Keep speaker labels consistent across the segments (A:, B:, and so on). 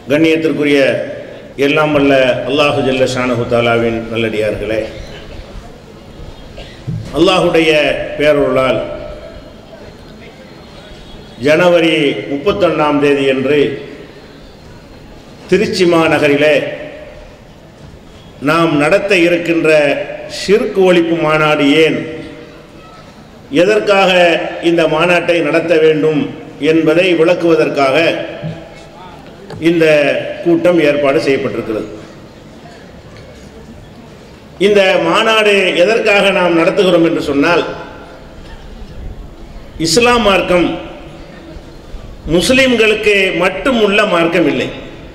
A: கண்ணியத்திற்குரிய எல்லாம் வல்ல அல்லாஹு ஜல்ல ஷானஹு தாலாவின் நல்லடியார்களே அல்லாஹுடைய பேரொருளால் ஜனவரி முப்பத்தொன்னாம் தேதி அன்று திருச்சி மாநகரிலே நாம் நடத்த இருக்கின்ற ஷிர்க் ஒழிப்பு மாநாடு ஏன் எதற்காக இந்த மாநாட்டை நடத்த வேண்டும் என்பதை விளக்குவதற்காக இந்த கூட்டம் ஏற்பாடு செய்யப்பட்டிருக்கிறது இந்த மாநாடு எதற்காக நாம் நடத்துகிறோம் என்று சொன்னால் இஸ்லாம் மார்க்கம் முஸ்லிம்களுக்கு மட்டும் உள்ள மார்க்கம் இல்லை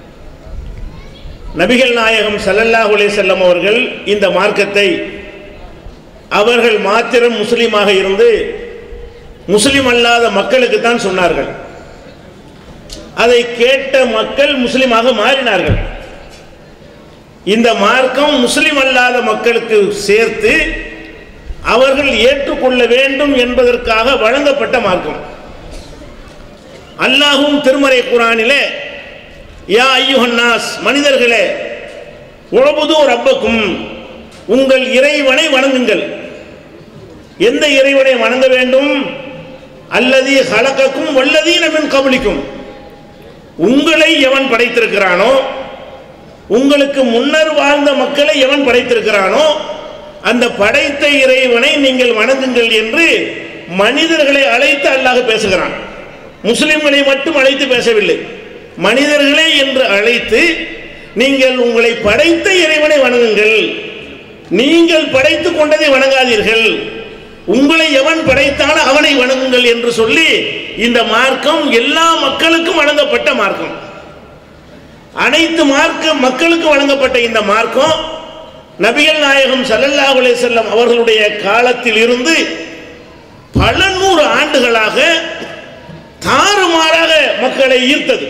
A: நபிகள் நாயகம் ஸல்லல்லாஹு அலைஹி செல்லம் அவர்கள் இந்த மார்க்கத்தை அவர்கள் மாத்திரம் முஸ்லீமாக இருந்து முஸ்லிம் அல்லாத மக்களுக்கு தான் சொன்னார்கள் அதை கேட்ட மக்கள் முஸ்லிமாக மாறினார்கள் இந்த மார்க்கம் முஸ்லிம் அல்லாத மக்களுக்கு சேர்த்து அவர்கள் ஏற்றுக்கொள்ள வேண்டும் என்பதற்காக வழங்கப்பட்ட மார்க்கம் அல்லாஹும் திருமறை குரானிலே யா ஐயுஹன்னாஸ் மனிதர்களே உழபுது ரப்பக்கும் உங்கள் இறைவனை வணங்குங்கள் எந்த இறைவனை வணங்க வேண்டும் அல்லது ஹலக்கக்கும் வல்லதீன மின் கபலிக்கும் உங்களை எவன் படைத்திருக்கிறானோ உங்களுக்கு முன்னர் வாழ்ந்த மக்களை எவன் படைத்திருக்கிறானோ அந்த படைத்த இறைவனை நீங்கள் வணங்குங்கள் என்று மனிதர்களை அழைத்து அல்லாஹ் பேசுகிறான் முஸ்லிம்களை மட்டும் அழைத்து பேசவில்லை மனிதர்களே என்று அழைத்து நீங்கள் உங்களை படைத்த இறைவனை வணங்குங்கள் நீங்கள் படைத்துக் கொண்டதை வணங்காதீர்கள் உங்களை எவன் படைத்தானோ அவனை வணங்குங்கள் என்று சொல்லி இந்த மார்க்கம் எல்லா மக்களுக்கும் வழங்கப்பட்ட மார்க்கம் அனைத்து மார்க்க மக்களுக்கு வழங்கப்பட்ட இந்த மார்க்கம் நபிகள் நாயகம் ஸல்லல்லாஹு அலைஹி வஸல்லம் அவர்களுடைய காலத்தில் இருந்து பல நூறு ஆண்டுகளாக தாறுமாறாக மக்களை ஈர்த்தது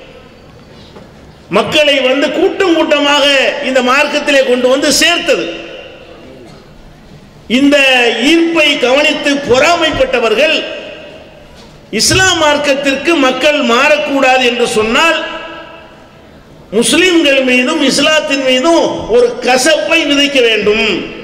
A: மக்களை வந்து கூட்டம் கூட்டமாக இந்த மார்க்கத்திலே கொண்டு வந்து சேர்த்தது இந்த ஈர்ப்பை கவனித்து பொறாமைப்பட்டவர்கள் இஸ்லாம் மார்க்கத்திற்கு மக்கள் மாறக்கூடாது என்று சொன்னால் முஸ்லிம்கள் மீதும் இஸ்லாத்தின் மீதும் ஒரு கசப்பை விதைக்க வேண்டும்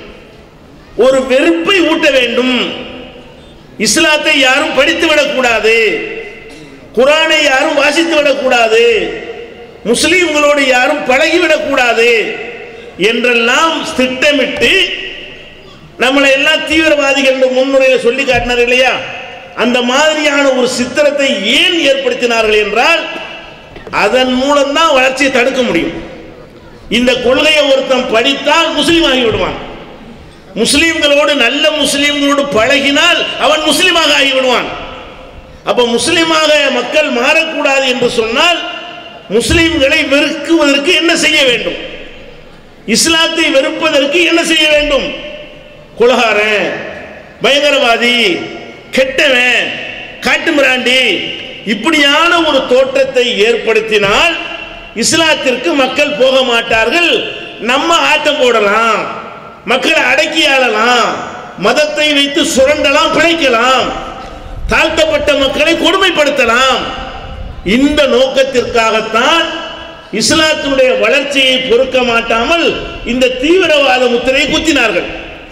A: ஒரு வெறுப்பை ஊட்ட வேண்டும் இஸ்லாத்தை யாரும் படித்து விடக்கூடாது குரானை யாரும் வாசித்து விடக்கூடாது முஸ்லீம்களோடு யாரும் பழகிவிடக்கூடாது என்றெல்லாம் திட்டமிட்டு நம்மளை எல்லாம் தீவிரவாதிகள் என்று முன்னுரையில் சொல்லி காட்டினார் இல்லையா அந்த மாதிரியான ஒரு சித்திரத்தை ஏன் ஏற்படுத்தினார்கள் என்றால் அதன் மூலம்தான் வளர்ச்சியை தடுக்க முடியும் இந்த கொள்கையை ஒருத்தன் படித்தால் முஸ்லீம் ஆகி விடுவான் முஸ்லீம்களோடு நல்ல முஸ்லீம்களோடு பழகினால் அவன் முஸ்லீமாக ஆகிவிடுவான் அப்ப முஸ்லீமாக மக்கள் மாறக்கூடாது என்று சொன்னால் முஸ்லீம்களை வெறுக்குவதற்கு என்ன செய்ய வேண்டும் இஸ்லாத்தை வெறுப்பதற்கு என்ன செய்ய வேண்டும் குலகாரன் பயங்கரவாதி கெட்டவன் காட்டுமிராண்டி இப்படியான ஒரு தோற்றத்தை ஏற்படுத்தினால் இஸ்லாத்திற்கு மக்கள் போக மாட்டார்கள் நம்ம ஆட்டம் போடலாம் மக்களை அடக்கி ஆளலாம் மதத்தை வைத்து சுரண்டலாம் பிழைக்கலாம் தாழ்த்தப்பட்ட மக்களை கொடுமைப்படுத்தலாம் இந்த நோக்கத்திற்காகத்தான் இஸ்லாத்தினுடைய வளர்ச்சியை பொறுக்க மாட்டாமல் இந்த தீவிரவாத முத்திரையை குத்தினார்கள்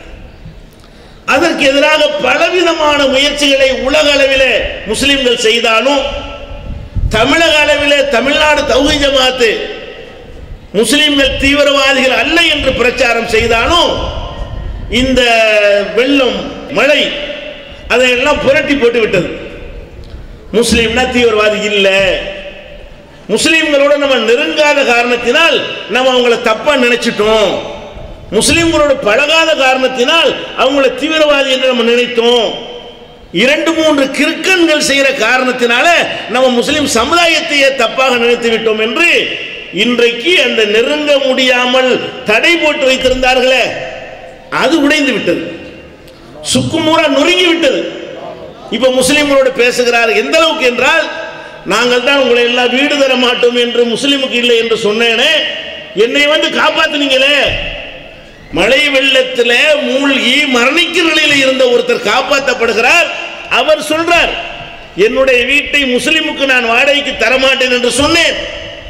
A: அதற்கு எதிராக பலவிதமான முயற்சிகளை உலக அளவிலே முஸ்லிம்கள் செய்தாலும் தமிழக அளவிலே தமிழ்நாடு தௌஹி ஜமாத்து முஸ்லிம்கள் தீவிரவாதிகள் அல்ல என்று பிரச்சாரம் செய்தாலும் இந்த வெள்ளம் மழை அதையெல்லாம் புரட்டி போட்டு விட்டது முஸ்லீம்னா தீவிரவாதி இல்லை முஸ்லீம்களோட நம்ம நெருங்காத காரணத்தினால் நம்ம அவங்கள தப்பா நினைச்சிட்டோம் முஸ்லீம்களோட பழகாத காரணத்தினால் அவங்கள தீவிரவாதி என்று நம்ம நினைத்தோம் இரண்டு மூன்று கிறுக்கன்கள் செய்கிற காரணத்தினால நம்ம முஸ்லிம் சமுதாயத்தையே தப்பாக நினைத்து விட்டோம் என்று இன்றைக்கு அந்த நெருங்க முடியாமல் தடை போட்டு வைத்திருந்தார்களே அது உடைந்து விட்டது சுக்குநூறா நொறுங்கி விட்டது இப்ப முஸ்லிம்களோடு பேசுகிறார் எந்த அளவுக்கு என்றால் நாங்கள் தான் உங்களை எல்லாம் வீடு தர மாட்டோம் என்று முஸ்லிமுக்கு இல்லை என்று சொன்னேனே என்னை வந்து காப்பாத்துனீங்களே மழை வெள்ளத்தில் மூழ்கி மரணிக்கிற நிலையில் இருந்த ஒருத்தர் காப்பாற்றப்படுகிறார் அவர் சொல்றார் என்னுடைய வீட்டை முஸ்லிமுக்கு நான் வாடகைக்கு தரமாட்டேன் என்று சொன்னேன்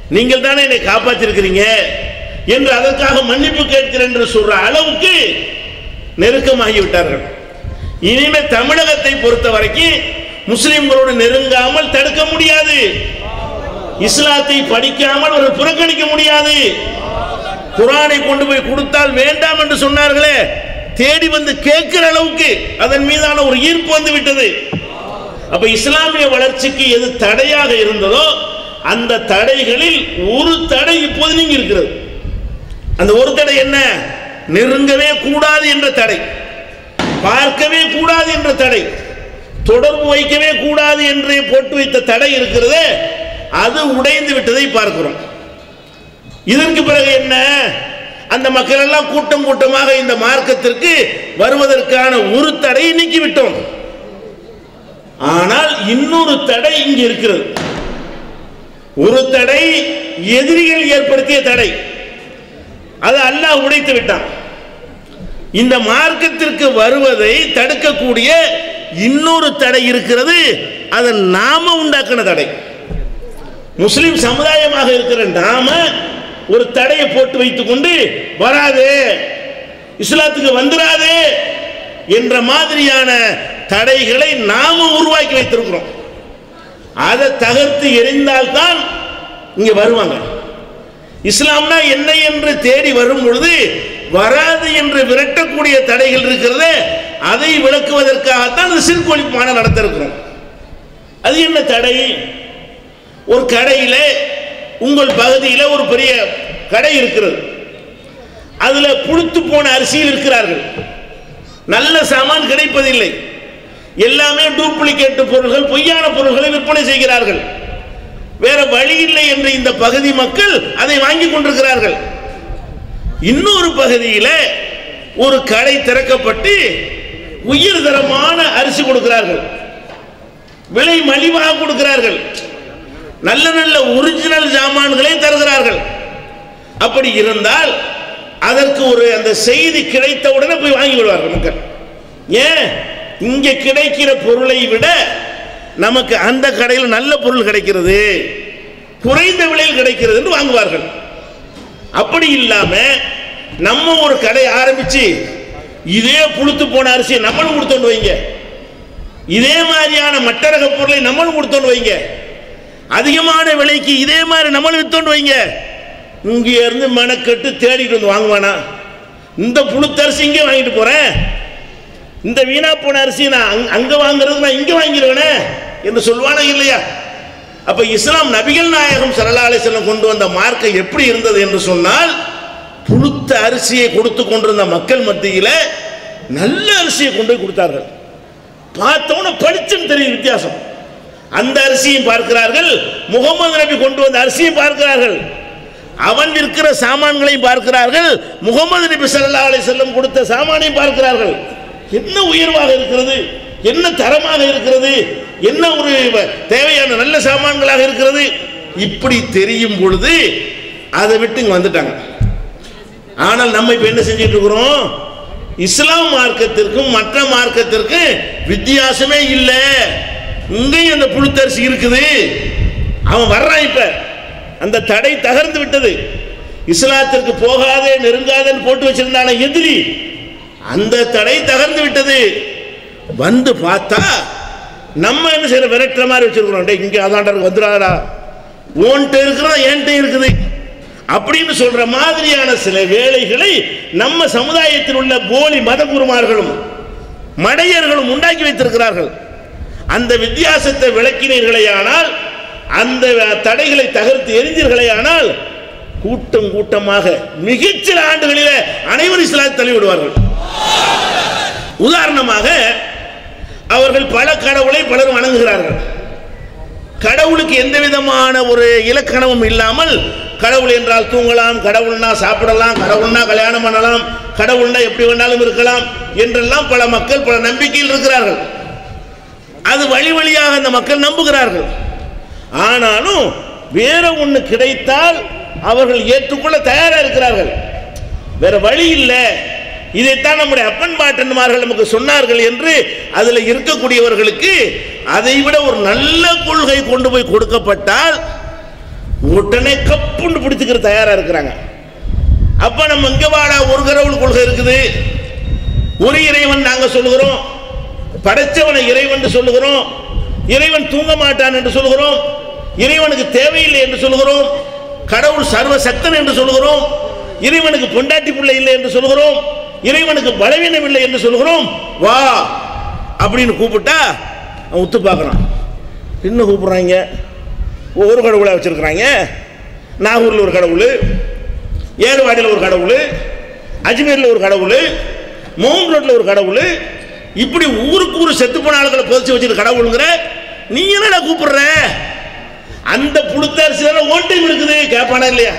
A: நீங்கள் தானே என்னை காப்பாற்றிருக்கிறீங்க என்று அதற்காக மன்னிப்பு கேட்கிறேன் என்று சொல்ற அளவுக்கு நெருக்கமாகி விட்டார்கள் இனிமே தமிழகத்தை பொறுத்த வரைக்கும் முஸ்லிம்களோடு நெருங்காமல் தடுக்க முடியாது இஸ்லாத்தை படிக்காமல் அவர்கள் புறக்கணிக்க முடியாது குரானை கொண்டு போய் கொடுத்தால் வேண்டாம் என்று சொன்னார்களே தேடி வந்து கேட்கிற அளவுக்கு அதன் மீதான ஒரு ஈர்ப்பு வந்து விட்டது அப்ப இஸ்லாமிய வளர்ச்சிக்கு எது தடையாக இருந்ததோ அந்த தடைகளில் ஒரு தடை இப்போது நீங்க இருக்கிறது அந்த ஒரு தடை என்ன நெருங்கவே கூடாது என்ற தடை பார்க்கவே கூடாது என்ற தடை தொடர்பு வைக்கவே கூடாது என்று போட்டு வைத்த தடை இருக்கிறதே அது உடைந்து விட்டதை பார்க்கிறோம் இதற்கு பிறகு என்ன அந்த மக்கள் எல்லாம் கூட்டம் கூட்டமாக இந்த மார்க்கத்திற்கு வருவதற்கான ஒரு தடையை நீக்கி விட்டோம் ஆனால் இன்னொரு தடை இங்கு இருக்கிறது ஒரு தடை எதிரிகள் ஏற்படுத்திய தடை அது அல்லாஹ் உடைத்து விட்டான் இந்த மார்க்கத்திற்கு வருவதை தடுக்கக்கூடிய இன்னொரு தடை இருக்கிறது அது நாம உண்டாக்கின தடை முஸ்லிம் சமுதாயமாக இருக்கிற நாம ஒரு தடையை போட்டு வைத்துக் கொண்டு வராதே இஸ்லாத்துக்கு வந்துராதே என்ற மாதிரியான தடைகளை நாம உருவாக்கி வைத்திருக்கிறோம் அதை தகர்த்து எரிந்தால்தான் இங்க வருவாங்க இஸ்லாம்னா என்ன என்று தேடி வரும் பொழுது வராது என்று விரட்டக்கூடிய தடைகள் இருக்கிறது அதை விளக்குவதற்காகத்தான் இந்த சிறுகொழிப்பு மாநாடு நடத்த இருக்கிறோம் அது என்ன தடை ஒரு கடையில உங்கள் பகுதியில் ஒரு பெரிய கடை இருக்கிறது அதுல புழுத்து போன அரிசியில் இருக்கிறார்கள் நல்ல சாமான் கிடைப்பதில்லை எல்லாமே டூப்ளிகேட் பொருள்கள் பொய்யான பொருள்களை விற்பனை செய்கிறார்கள் வேற வழி இல்லை என்று இந்த பகுதி மக்கள் அதை வாங்கி கொண்டிருக்கிறார்கள் இன்னொரு பகுதியில் ஒரு கடை திறக்கப்பட்டு உயிர் தரமான அரிசி கொடுக்கிறார்கள் விலை மலிவாக கொடுக்கிறார்கள் நல்ல நல்ல ஒரிஜினல் சாமான்களை தருகிறார்கள் அப்படி இருந்தால் அதற்கு ஒரு அந்த செய்தி கிடைத்த உடனே போய் வாங்கி விடுவார்கள் மக்கள் ஏன் இங்க கிடைக்கிற பொருளை விட நமக்கு அந்த கடையில் நல்ல பொருள் கிடைக்கிறது குறைந்த விலையில் கிடைக்கிறது என்று வாங்குவார்கள் அப்படி இல்லாம நம்ம ஒரு கடை ஆரம்பிச்சு இதே புழுத்து போன அரிசியை நம்மளும் கொடுத்தோண்டு வைங்க இதே மாதிரியான மட்டரக பொருளை நம்மளும் கொடுத்தோண்டு வைங்க அதிகமான விலைக்கு இதே மாதிரி நம்மளும் வித்தோண்டு வைங்க இங்க இருந்து மெனக்கட்டு தேடிட்டு வந்து வாங்குவானா இந்த புழுத்தரிசி இங்கே வாங்கிட்டு போறேன் இந்த வீணா போன அரிசி நான் அங்க- அங்க வாங்குறது நான் இங்க வாங்கிடுவேனே என்று சொல்வானா இல்லையா அப்ப இஸ்லாம் நபிகள் நாயகம் ஸல்லல்லாஹு அலைஹி வஸல்லம் கொண்டு வந்த மார்க்கம் எப்படி இருந்தது என்று சொன்னால் புழுத்த அரிசியை கொடுத்து கொண்டிருந்த மக்கள் மத்தியில நல்ல அரிசியை கொண்டு போய் கொடுத்தார்கள் பார்த்தோன்னு படிச்சுன்னு தெரியும் வித்தியாசம் அந்த அரிசியும் பார்க்கிறார்கள் முகமது நபி கொண்டு வந்த அரிசியும் பார்க்கிறார்கள் அவன் விற்கிற சாமான்களையும் பார்க்கிறார்கள் முகமது நபி ஸல்லல்லாஹு அலைஹி வஸல்லம் கொடுத்த சாமானையும் பார்க்கிறார்கள் என்ன உயர்வாக இருக்கிறது என்ன தரமாக இருக்கிறது என்ன ஒரு வ- தேவையான நல்ல சாமான்களாக இருக்கிறது இப்படி தெரியும் பொழுது அதை விட்டு இங்க வந்துட்டாங்க ஆனால் நம்ம இப்ப என்ன செஞ்சிட்டு இருக்கிறோம் இஸ்லாம் மார்க்கத்திற்கும் மற்ற மார்க்கத்திற்கும் வித்தியாசமே இல்லை இங்கேயும் அந்த புழுத்தரிசி இருக்குது அவன் வர்றான் இப்ப அந்த தடை தகர்ந்து விட்டது இஸ்லாத்திற்கு போகாதே நெருங்காதேன்னு போட்டு வச்சிருந்தான எதிரி அந்த தடை தகர்ந்து விட்டது வந்து பார்த்தா நம்ம என்ன செய்யற விரட்டுற மாதிரி வச்சிருக்கிறோம் டேய் இங்க அதாண்டா இருக்கு, வந்துடாதடா ஓன்ட்ட இருக்கிறதா என்கிட்ட இருக்குது அப்படின்னு சொல்ற மாதிரியான சில வேலைகளை நம்ம சமுதாயத்தில் உள்ள போலி மத குருமார்களும் மடையர்களும் உண்டாக்கி வைத்திருக்கிறார்கள் அந்த வித்தியாசத்தை விளக்கினீர்களேயானால் அந்த தடைகளை தகர்த்து எரிந்தீர்களேயானால் கூட்டம் கூட்டமாக மிகச்சில ஆண்டுகளிலே அனைவரும் இஸ்லாத்தை தள்ளிவிடுவார்கள் உதாரணமாக அவர்கள் பல கடவுளை பலரும் வணங்குகிறார்கள் கடவுளுக்கு எந்த விதமான ஒரு இலக்கணமும் இல்லாமல் கடவுள் என்றால் தூங்கலாம் கடவுள்னா சாப்பிடலாம் கடவுள்னா கல்யாணம் பண்ணலாம் கடவுள்னா எப்படி வேணாலும் இருக்கலாம் என்றெல்லாம் பல மக்கள் பல நம்பிக்கையில் இருக்கிறார்கள் அது வழி வழியாக அந்த மக்கள் நம்புகிறார்கள் ஆனாலும் வேற ஒன்று கிடைத்தால் அவர்கள் ஏற்றுக்கொள்ள தயாரா இருக்கிறார்கள் வேற வழி இல்லை இதைத்தான் நம்முடைய அப்பன் பாட்டன்மார்கள் நமக்கு சொன்னார்கள் என்று அதில் இருக்கக்கூடியவர்களுக்கு அதை விட ஒரு நல்ல கொள்கை கொண்டு போய் கொடுக்கப்பட்டால் உடனே கப்புன்னு பிடிச்சுக்கிற தயாரா இருக்கிறாங்க அப்ப நம்ம இங்க வாடா ஒரு கடவுள் கொள்கை இருக்குது ஒரு இறைவன் நாங்க சொல்லுகிறோம் படைச்சவனை இறைவன் சொல்லுகிறோம் இறைவன் தூங்க மாட்டான் என்று சொல்லுகிறோம் இறைவனுக்கு தேவையில்லை என்று சொல்லுகிறோம் கடவுள் சர்வ சக்தன் என்று சொல்லுகிறோம் இறைவனுக்கு பொண்டாட்டி பிள்ளை இல்லை என்று சொல்லுகிறோம் இறைவனுக்கு பலவீனம் இல்லை என்று சொல்லுகிறோம் வா அப்படின்னு கூப்பிட்டா அவன் உத்து பார்க்கறான் என்ன கூப்பிடுறாங்க ஒரு கடவுளை வச்சிருக்கிறாங்க நாகூரில் ஒரு கடவுள் ஏறுவாடியில் ஒரு கடவுள் அஜ்மீரில் ஒரு கடவுள் மவுண்ட் ரோட்டில் ஒரு கடவுள் இப்படி ஊருக்கு ஊர் செத்து போன ஆளுகளை புதைச்சி வச்சிருக்க கடவுளுங்கிற நீ என்னடா கூப்பிடுற அந்த புழுத்தரிசி தானே ஓட்டையும் இருக்குது கேட்பானா இல்லையா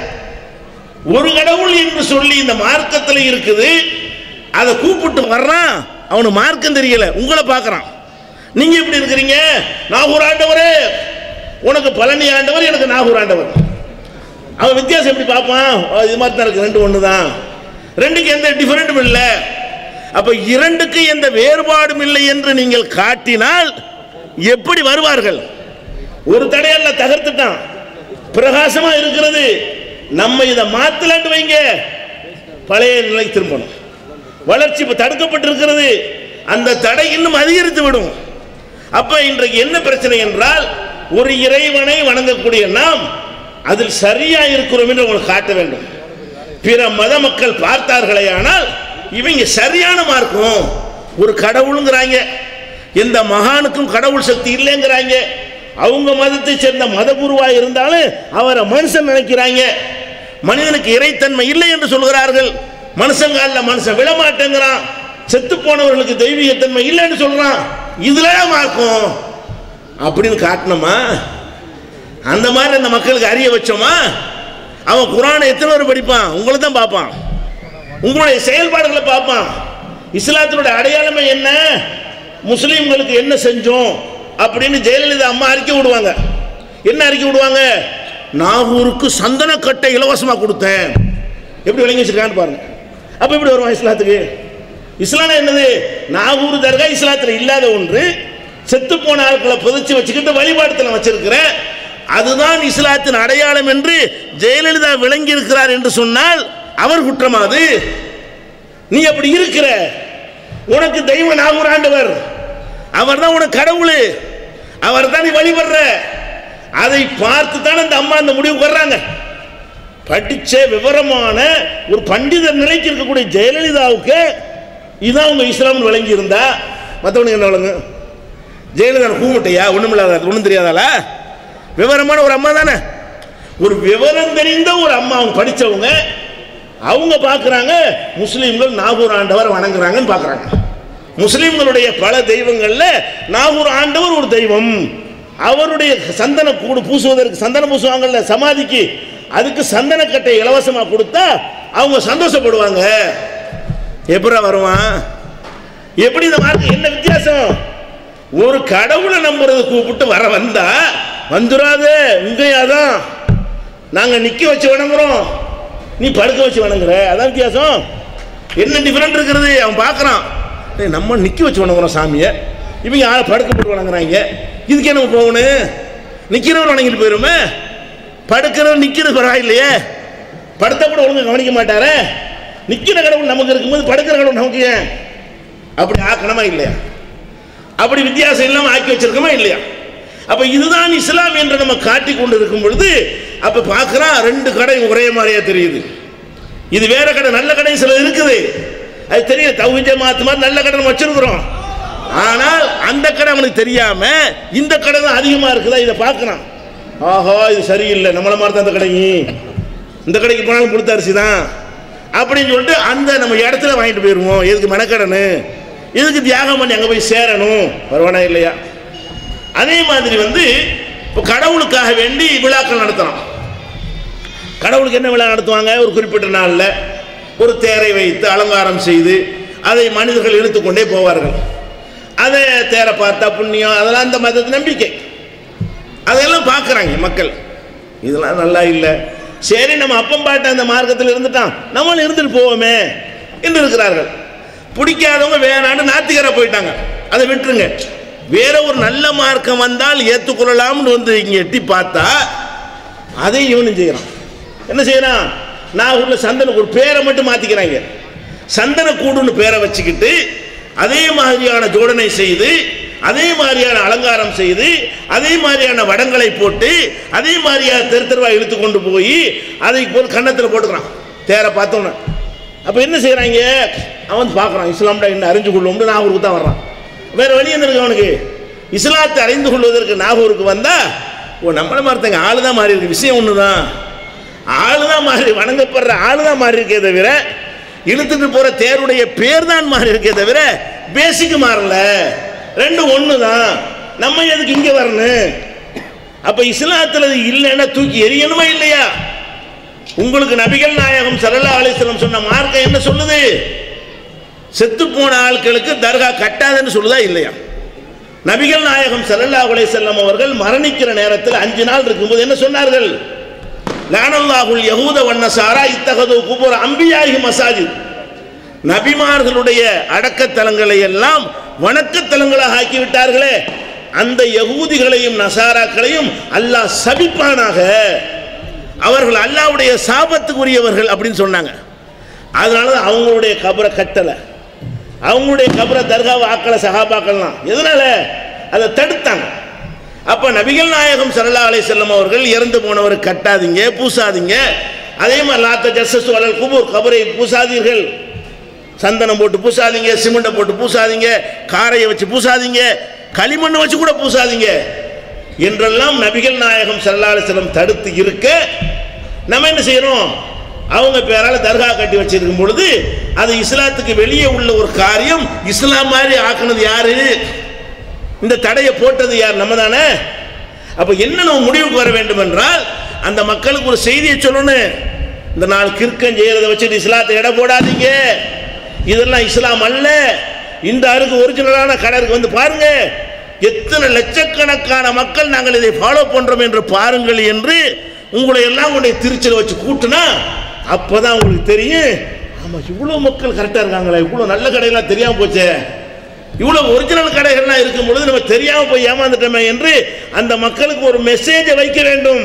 A: ஒரு கடவுள் என்று சொல்லி இந்த மார்க்கத்தில் இருக்குது அதை கூப்பிட்டு வர்றான் அவனுக்கு மார்க்கம் தெரியல உங்களை பார்க்கறான் நீங்க எப்படி இருக்கிறீங்க நாகூர் ஆண்டவரே உனக்கு பழனி ஆண்டவர் எனக்கு நாகூர் ஆண்டவர் அவன் வித்தியாசம் எப்படி பார்ப்பான் அஹ் இது மாதிரி தான் இருக்கு ரெண்டு ஒன்று தான் ரெண்டுக்கு எந்த டிஃபரெண்ட்டும் இல்லை அப்ப இரண்டுக்கு எந்த வேறுபாடும் இல்லை என்று நீங்கள் காட்டினால் எப்படி வருவார்கள் ஒரு தடையல்ல தகர்த்துட்டான் பிரகாசமா இருக்கிறது நம்ம இதை மாத்தலான்னு வைங்க பழைய நிலைக்கு திரும்பணும் வளர்ச்சி இப்ப தடுக்கப்பட்டிருக்கிறது அந்த தடை இன்னும் அதிகரித்து விடும் அப்ப இன்றைக்கு என்ன பிரச்சனை என்றால் ஒரு இறைவனை வணங்கக்கூடிய நாம் அதில் சரியா இருக்கிறோம் என்று உங்களுக்கு காட்ட வேண்டும் பிற மத மக்கள் பார்த்தார்களே ஆனால் இவங்க சரியான மார்க்கம் ஒரு கடவுளுங்கிறாங்க எந்த மகானுக்கும் கடவுள் சக்தி இல்லைங்கிறாங்க அவங்க மதத்தை சேர்ந்த மதகுருவா இருந்தாலும் அவரை மனுஷன் நினைக்கிறாங்க மனிதனுக்கு இறைத்தன்மை இல்லை என்று சொல்கிறார்கள் மனுஷங்காலில் மனுஷன் விழமாட்டேங்கிறான் செத்து போனவர்களுக்கு தெய்வீகத்தன்மை இல்லைன்னு சொல்றான் இதுல மார்க்கம் அப்படின்னு காட்டணுமா அந்த மாதிரி அந்த மக்களுக்கு அறிய வச்சோமா அவன் குரானை எத்தனை பேர் படிப்பான் உங்களை தான் பார்ப்பான் உங்களுடைய செயல்பாடுகளை பார்ப்பான் இஸ்லாத்தினுடைய அடையாளமே என்ன முஸ்லீம்களுக்கு என்ன செஞ்சோம் அப்படின்னு ஜெயலலிதா அம்மா அறிக்கை விடுவாங்க என்ன அறிக்கை விடுவாங்க நாகூருக்கு சந்தனக்கட்டை இலவசமா கொடுத்தேன் எப்படி விளங்கி வச்சிருக்கான்னு பாருங்க அப்ப எப்படி வருவான் இஸ்லாத்துக்கு இஸ்லாம் என்னது நாகூர் தர்கா இஸ்லாத்தில் இல்லாத ஒன்று செத்து போன ஆட்களை புதைச்சு வச்சுக்கிட்டு வழிபாட்டுல வச்சிருக்கிற அதுதான் இஸ்லாத்தின் அடையாளம் என்று ஜெயலலிதா விளங்கி இருக்கிறார் என்று சொன்னால் அவர் குற்றமா அது நீ அப்படி இருக்கிற உனக்கு தெய்வ நாகூர் ஆண்டவர் அவர் தான் உனக்கு கடவுள் அவர் தான் நீ வழிபடுற அதை பார்த்து தான் அந்த அம்மா அந்த முடிவுக்கு வர்றாங்க படிச்ச விவரமான ஒரு பண்டிதர் நிலைக்கு இருக்கக்கூடிய ஜெயலலிதாவுக்கு இதான் உங்க இஸ்லாம் விளங்கி இருந்தா மற்றவனுக்கு என்ன விளங்கு ஜெயலலிதா கூமுட்டையா ஒண்ணும் இல்லாத ஒன்றும் தெரியாதால விவரமான ஒரு அம்மா தானே ஒரு விவரம் தெரிந்த ஒரு அம்மா அவங்க படிச்சவங்க அவங்க பார்க்குறாங்க முஸ்லீம்கள் நாகூர் ஆண்டவர் வணங்குறாங்கன்னு பார்க்குறாங்க முஸ்லீம்களுடைய பல தெய்வங்கள்ல நாகூர் ஆண்டவர் ஒரு தெய்வம் அவருடைய சந்தன கூடு பூசுவதற்கு சந்தனம் பூசுவாங்கல்ல சமாதிக்கு அதுக்கு சந்தனக்கட்டை இலவசமா கொடுத்தா அவங்க சந்தோஷப்படுவாங்க எப்படா வருவான் எப்படி இந்த மார்க்கம் என்ன வித்தியாசம் ஒரு கடவுளை நம்புறது கூப்பிட்டு வர வந்தா வந்துடாதே இங்கேயாதான் நாங்க நிக்க வச்சு வணங்குறோம் நீ படுக்க வச்சு வணங்குற அதான் வித்தியாசம் என்ன டிஃபரெண்ட் இருக்கிறது அவன் பார்க்கறான் டேய் நம்ம நிக்க வச்சு வணங்குறோம் சாமியை இவங்க ஆளை படுக்க போட்டு வணங்குறாங்க இதுக்கு என்ன போகணும் நிக்கிறவர் வணங்கிட்டு போயிருமே படுக்கிறவர் நிக்கிறது பரவாயில்லையே படுத்த கூட ஒழுங்கு கவனிக்க மாட்டாரே நிக்கிற கடவுள் நமக்கு இருக்கும்போது படுக்கிற கடவுள் நமக்கு ஏன் அப்படி ஆக்கணுமா இல்லையா அப்படி வித்தியாசம் இல்லாம ஆக்கி வச்சிருக்கோமா இல்லையா அப்ப இதுதான் இஸ்லாம் என்று நம்ம காட்டி கொண்டு இருக்கும் பொழுது அப்ப பார்க்கறான் ரெண்டு கடை ஒரே மாதிரியா தெரியுது இது வேற கடை நல்ல கடை சில இருக்குது அது தெரியும் தௌஹீத் ஜமாத் மாதிரி நல்ல கடை நம்ம வச்சிருக்கிறோம் ஆனால் அந்த கடை அவனுக்கு தெரியாம இந்த கடை தான் அதிகமா இருக்குதா இதை பார்க்கறான் ஆஹா இது சரியில்லை நம்மள மாதிரி தான் இந்த கடைக்கு இந்த கடைக்கு போனாலும் கொடுத்த அரிசி தான் அப்படின்னு சொல்லிட்டு அந்த நம்ம இடத்துல வாங்கிட்டு போயிருவோம் எதுக்கு மெனக்கடனு இதுக்கு தியாகம் பண்ணி அங்கே போய் சேரணும் வருவானா இல்லையா அதே மாதிரி வந்து இப்போ கடவுளுக்காக வேண்டி விழாக்கள் நடத்தணும் கடவுளுக்கு என்ன விழா நடத்துவாங்க ஒரு குறிப்பிட்ட நாளில் ஒரு தேரை வைத்து அலங்காரம் செய்து அதை மனிதர்கள் இழுத்துக்கொண்டே போவார்கள் அதை தேரை பார்த்தா புண்ணியம் அதெல்லாம் அந்த மதத்து நம்பிக்கை அதெல்லாம் பார்க்குறாங்க மக்கள் இதெல்லாம் நல்லா இல்லை சரி நம்ம அப்பம் பாட்ட அந்த மார்க்கத்தில் இருந்துட்டான் நம்மளும் இருந்துட்டு போவோமே என்று இருக்கிறார்கள் பிடிக்காதவங்க வேணான்னு நாத்திகரா போயிட்டாங்க அதை விட்டுருங்க வேற ஒரு நல்ல மார்க்கம் வந்தால் ஏற்றுக்கொள்ளலாம்னு வந்து இங்க எட்டி பார்த்தா அதை இவனும் செய்கிறான் என்ன செய்யறான் நாகூர்ல சந்தனுக்கு ஒரு பேரை மட்டும் மாத்திக்கிறாங்க சந்தனக்கூடுன்னு பேரை வச்சுக்கிட்டு அதே மாதிரியான ஜோடனை செய்து அதே மாதிரியான அலங்காரம் செய்து அதே மாதிரியான வடங்களை போட்டு அதே மாதிரியான தெரு தெருவா இழுத்து கொண்டு போய் அதை ஒரு கன்னத்தில் போட்டுக்கிறான் தேரை பார்த்தோன்னே அப்போ என்ன செய்கிறாங்க அவன் பார்க்குறான் இஸ்லாம்டா என்ன அறிஞ்சு கொள்ளும்னு நாகூருக்கு தான் வர்றான் வேற வழி என்ன இருக்கு அவனுக்கு இஸ்லாத்தை அறிந்து கொள்வதற்கு நாகூருக்கு வந்தா ஓ நம்மள மாறுத்தங்க ஆளு தான் மாறி இருக்கு விஷயம் ஒன்று தான் ஆளு தான் மாறி வணங்கப்படுற ஆளு தான் மாறி இருக்கே தவிர இழுத்துட்டு போற தேருடைய பேர் தான் மாறி இருக்கே தவிர பேசிக் மாறல ரெண்டும் ஒன்று தான் நம்ம எதுக்கு இங்கே வரணும் அப்ப இஸ்லாத்துல இது இல்லைன்னா தூக்கி எரியணுமா இல்லையா உங்களுக்கு நபிகள் நாயகம் சல்லல்லா அலிஸ்லம் சொன்ன மார்க்கம் என்ன சொல்லுது செத்து போன ஆட்களுக்கு தர்கா கட்டாதுன்னு சொல்லுதா இல்லையா நபிகள் நாயகம் சல்லல்லா அலைஹிஸ்ஸல்லம் அவர்கள் மரணிக்கிற நேரத்தில் அஞ்சு நாள் இருக்கும்போது என்ன சொன்னார்கள் லானல்லாஹுல் யஹூத வன்னசாரா இத்தகது குபுர் அம்பியாகி மசாஜித் நபிமார்களுடைய அடக்கத்தலங்களை எல்லாம் வணக்கத்தலங்களாக ஆக்கி விட்டார்களே அந்த யகூதிகளையும் நசாராக்களையும் அல்லாஹ் சபிப்பானாக அவர்கள் அல்லாஹ்வுடைய சாபத்துக்குரியவர்கள் அப்படின்னு சொன்னாங்க அதனால தான் அவங்களுடைய கபரை கட்டலை அவங்களுடைய கபரை தர்காவை ஆக்கல சகாபாக்கள்லாம் எதனால அதை தடுத்தாங்க அப்ப நபிகள் நாயகம் சல்லா அலை செல்லம் அவர்கள் இறந்து போனவர் கட்டாதீங்க பூசாதீங்க அதே மாதிரி லாத்த ஜஸ்ஸஸ் வளல் குபூர் கபரை பூசாதீர்கள் சந்தனம் போட்டு பூசாதீங்க சிமெண்ட்டை போட்டு பூசாதீங்க காரையை வச்சு பூசாதீங்க களிமண்ணை வச்சு கூட பூசாதீங்க என்றெல்லாம் நபிகள் நாயகம் சல்லா அலை செல்லம் தடுத்து இருக்க நம்ம என்ன செய்யறோம் அவங்க பேரால தர்கா கட்டி வச்சிருக்கும் பொழுது அது இஸ்லாத்துக்கு வெளியே உள்ள ஒரு காரியம் இஸ்லாம் மாதிரி ஆக்குனது யாரு இந்த தடையை போட்டது யார் நம்ம தானே அப்ப என்ன நம்ம முடிவுக்கு வர வேண்டும் என்றால் அந்த மக்களுக்கு ஒரு செய்தியை சொல்லணும் இந்த நாள் கிறுக்கம் செய்யறதை வச்சுட்டு இஸ்லாத்தை எடை போடாதீங்க இதெல்லாம் இஸ்லாம் அல்ல இந்த அருக்கு ஒரிஜினலான கடற்கு வந்து பாருங்க எத்தனை லட்சக்கணக்கான மக்கள் நாங்கள் இதை ஃபாலோ பண்றோம் என்று பாருங்கள் என்று உங்களை எல்லாம் உடைய திருச்சியில் வச்சு கூட்டுனா அப்பதான் உங்களுக்கு தெரியும் ஆமா இவ்வளவு மக்கள் கரெக்டா இருக்காங்களே இவ்வளவு நல்ல கடைகள்லாம் தெரியாம போச்சே இவ்வளவு ஒரிஜினல் கடைகள்லாம் இருக்கும் பொழுது நம்ம தெரியாம போய் ஏமாந்துட்டோமே என்று அந்த மக்களுக்கு ஒரு மெசேஜை வைக்க வேண்டும்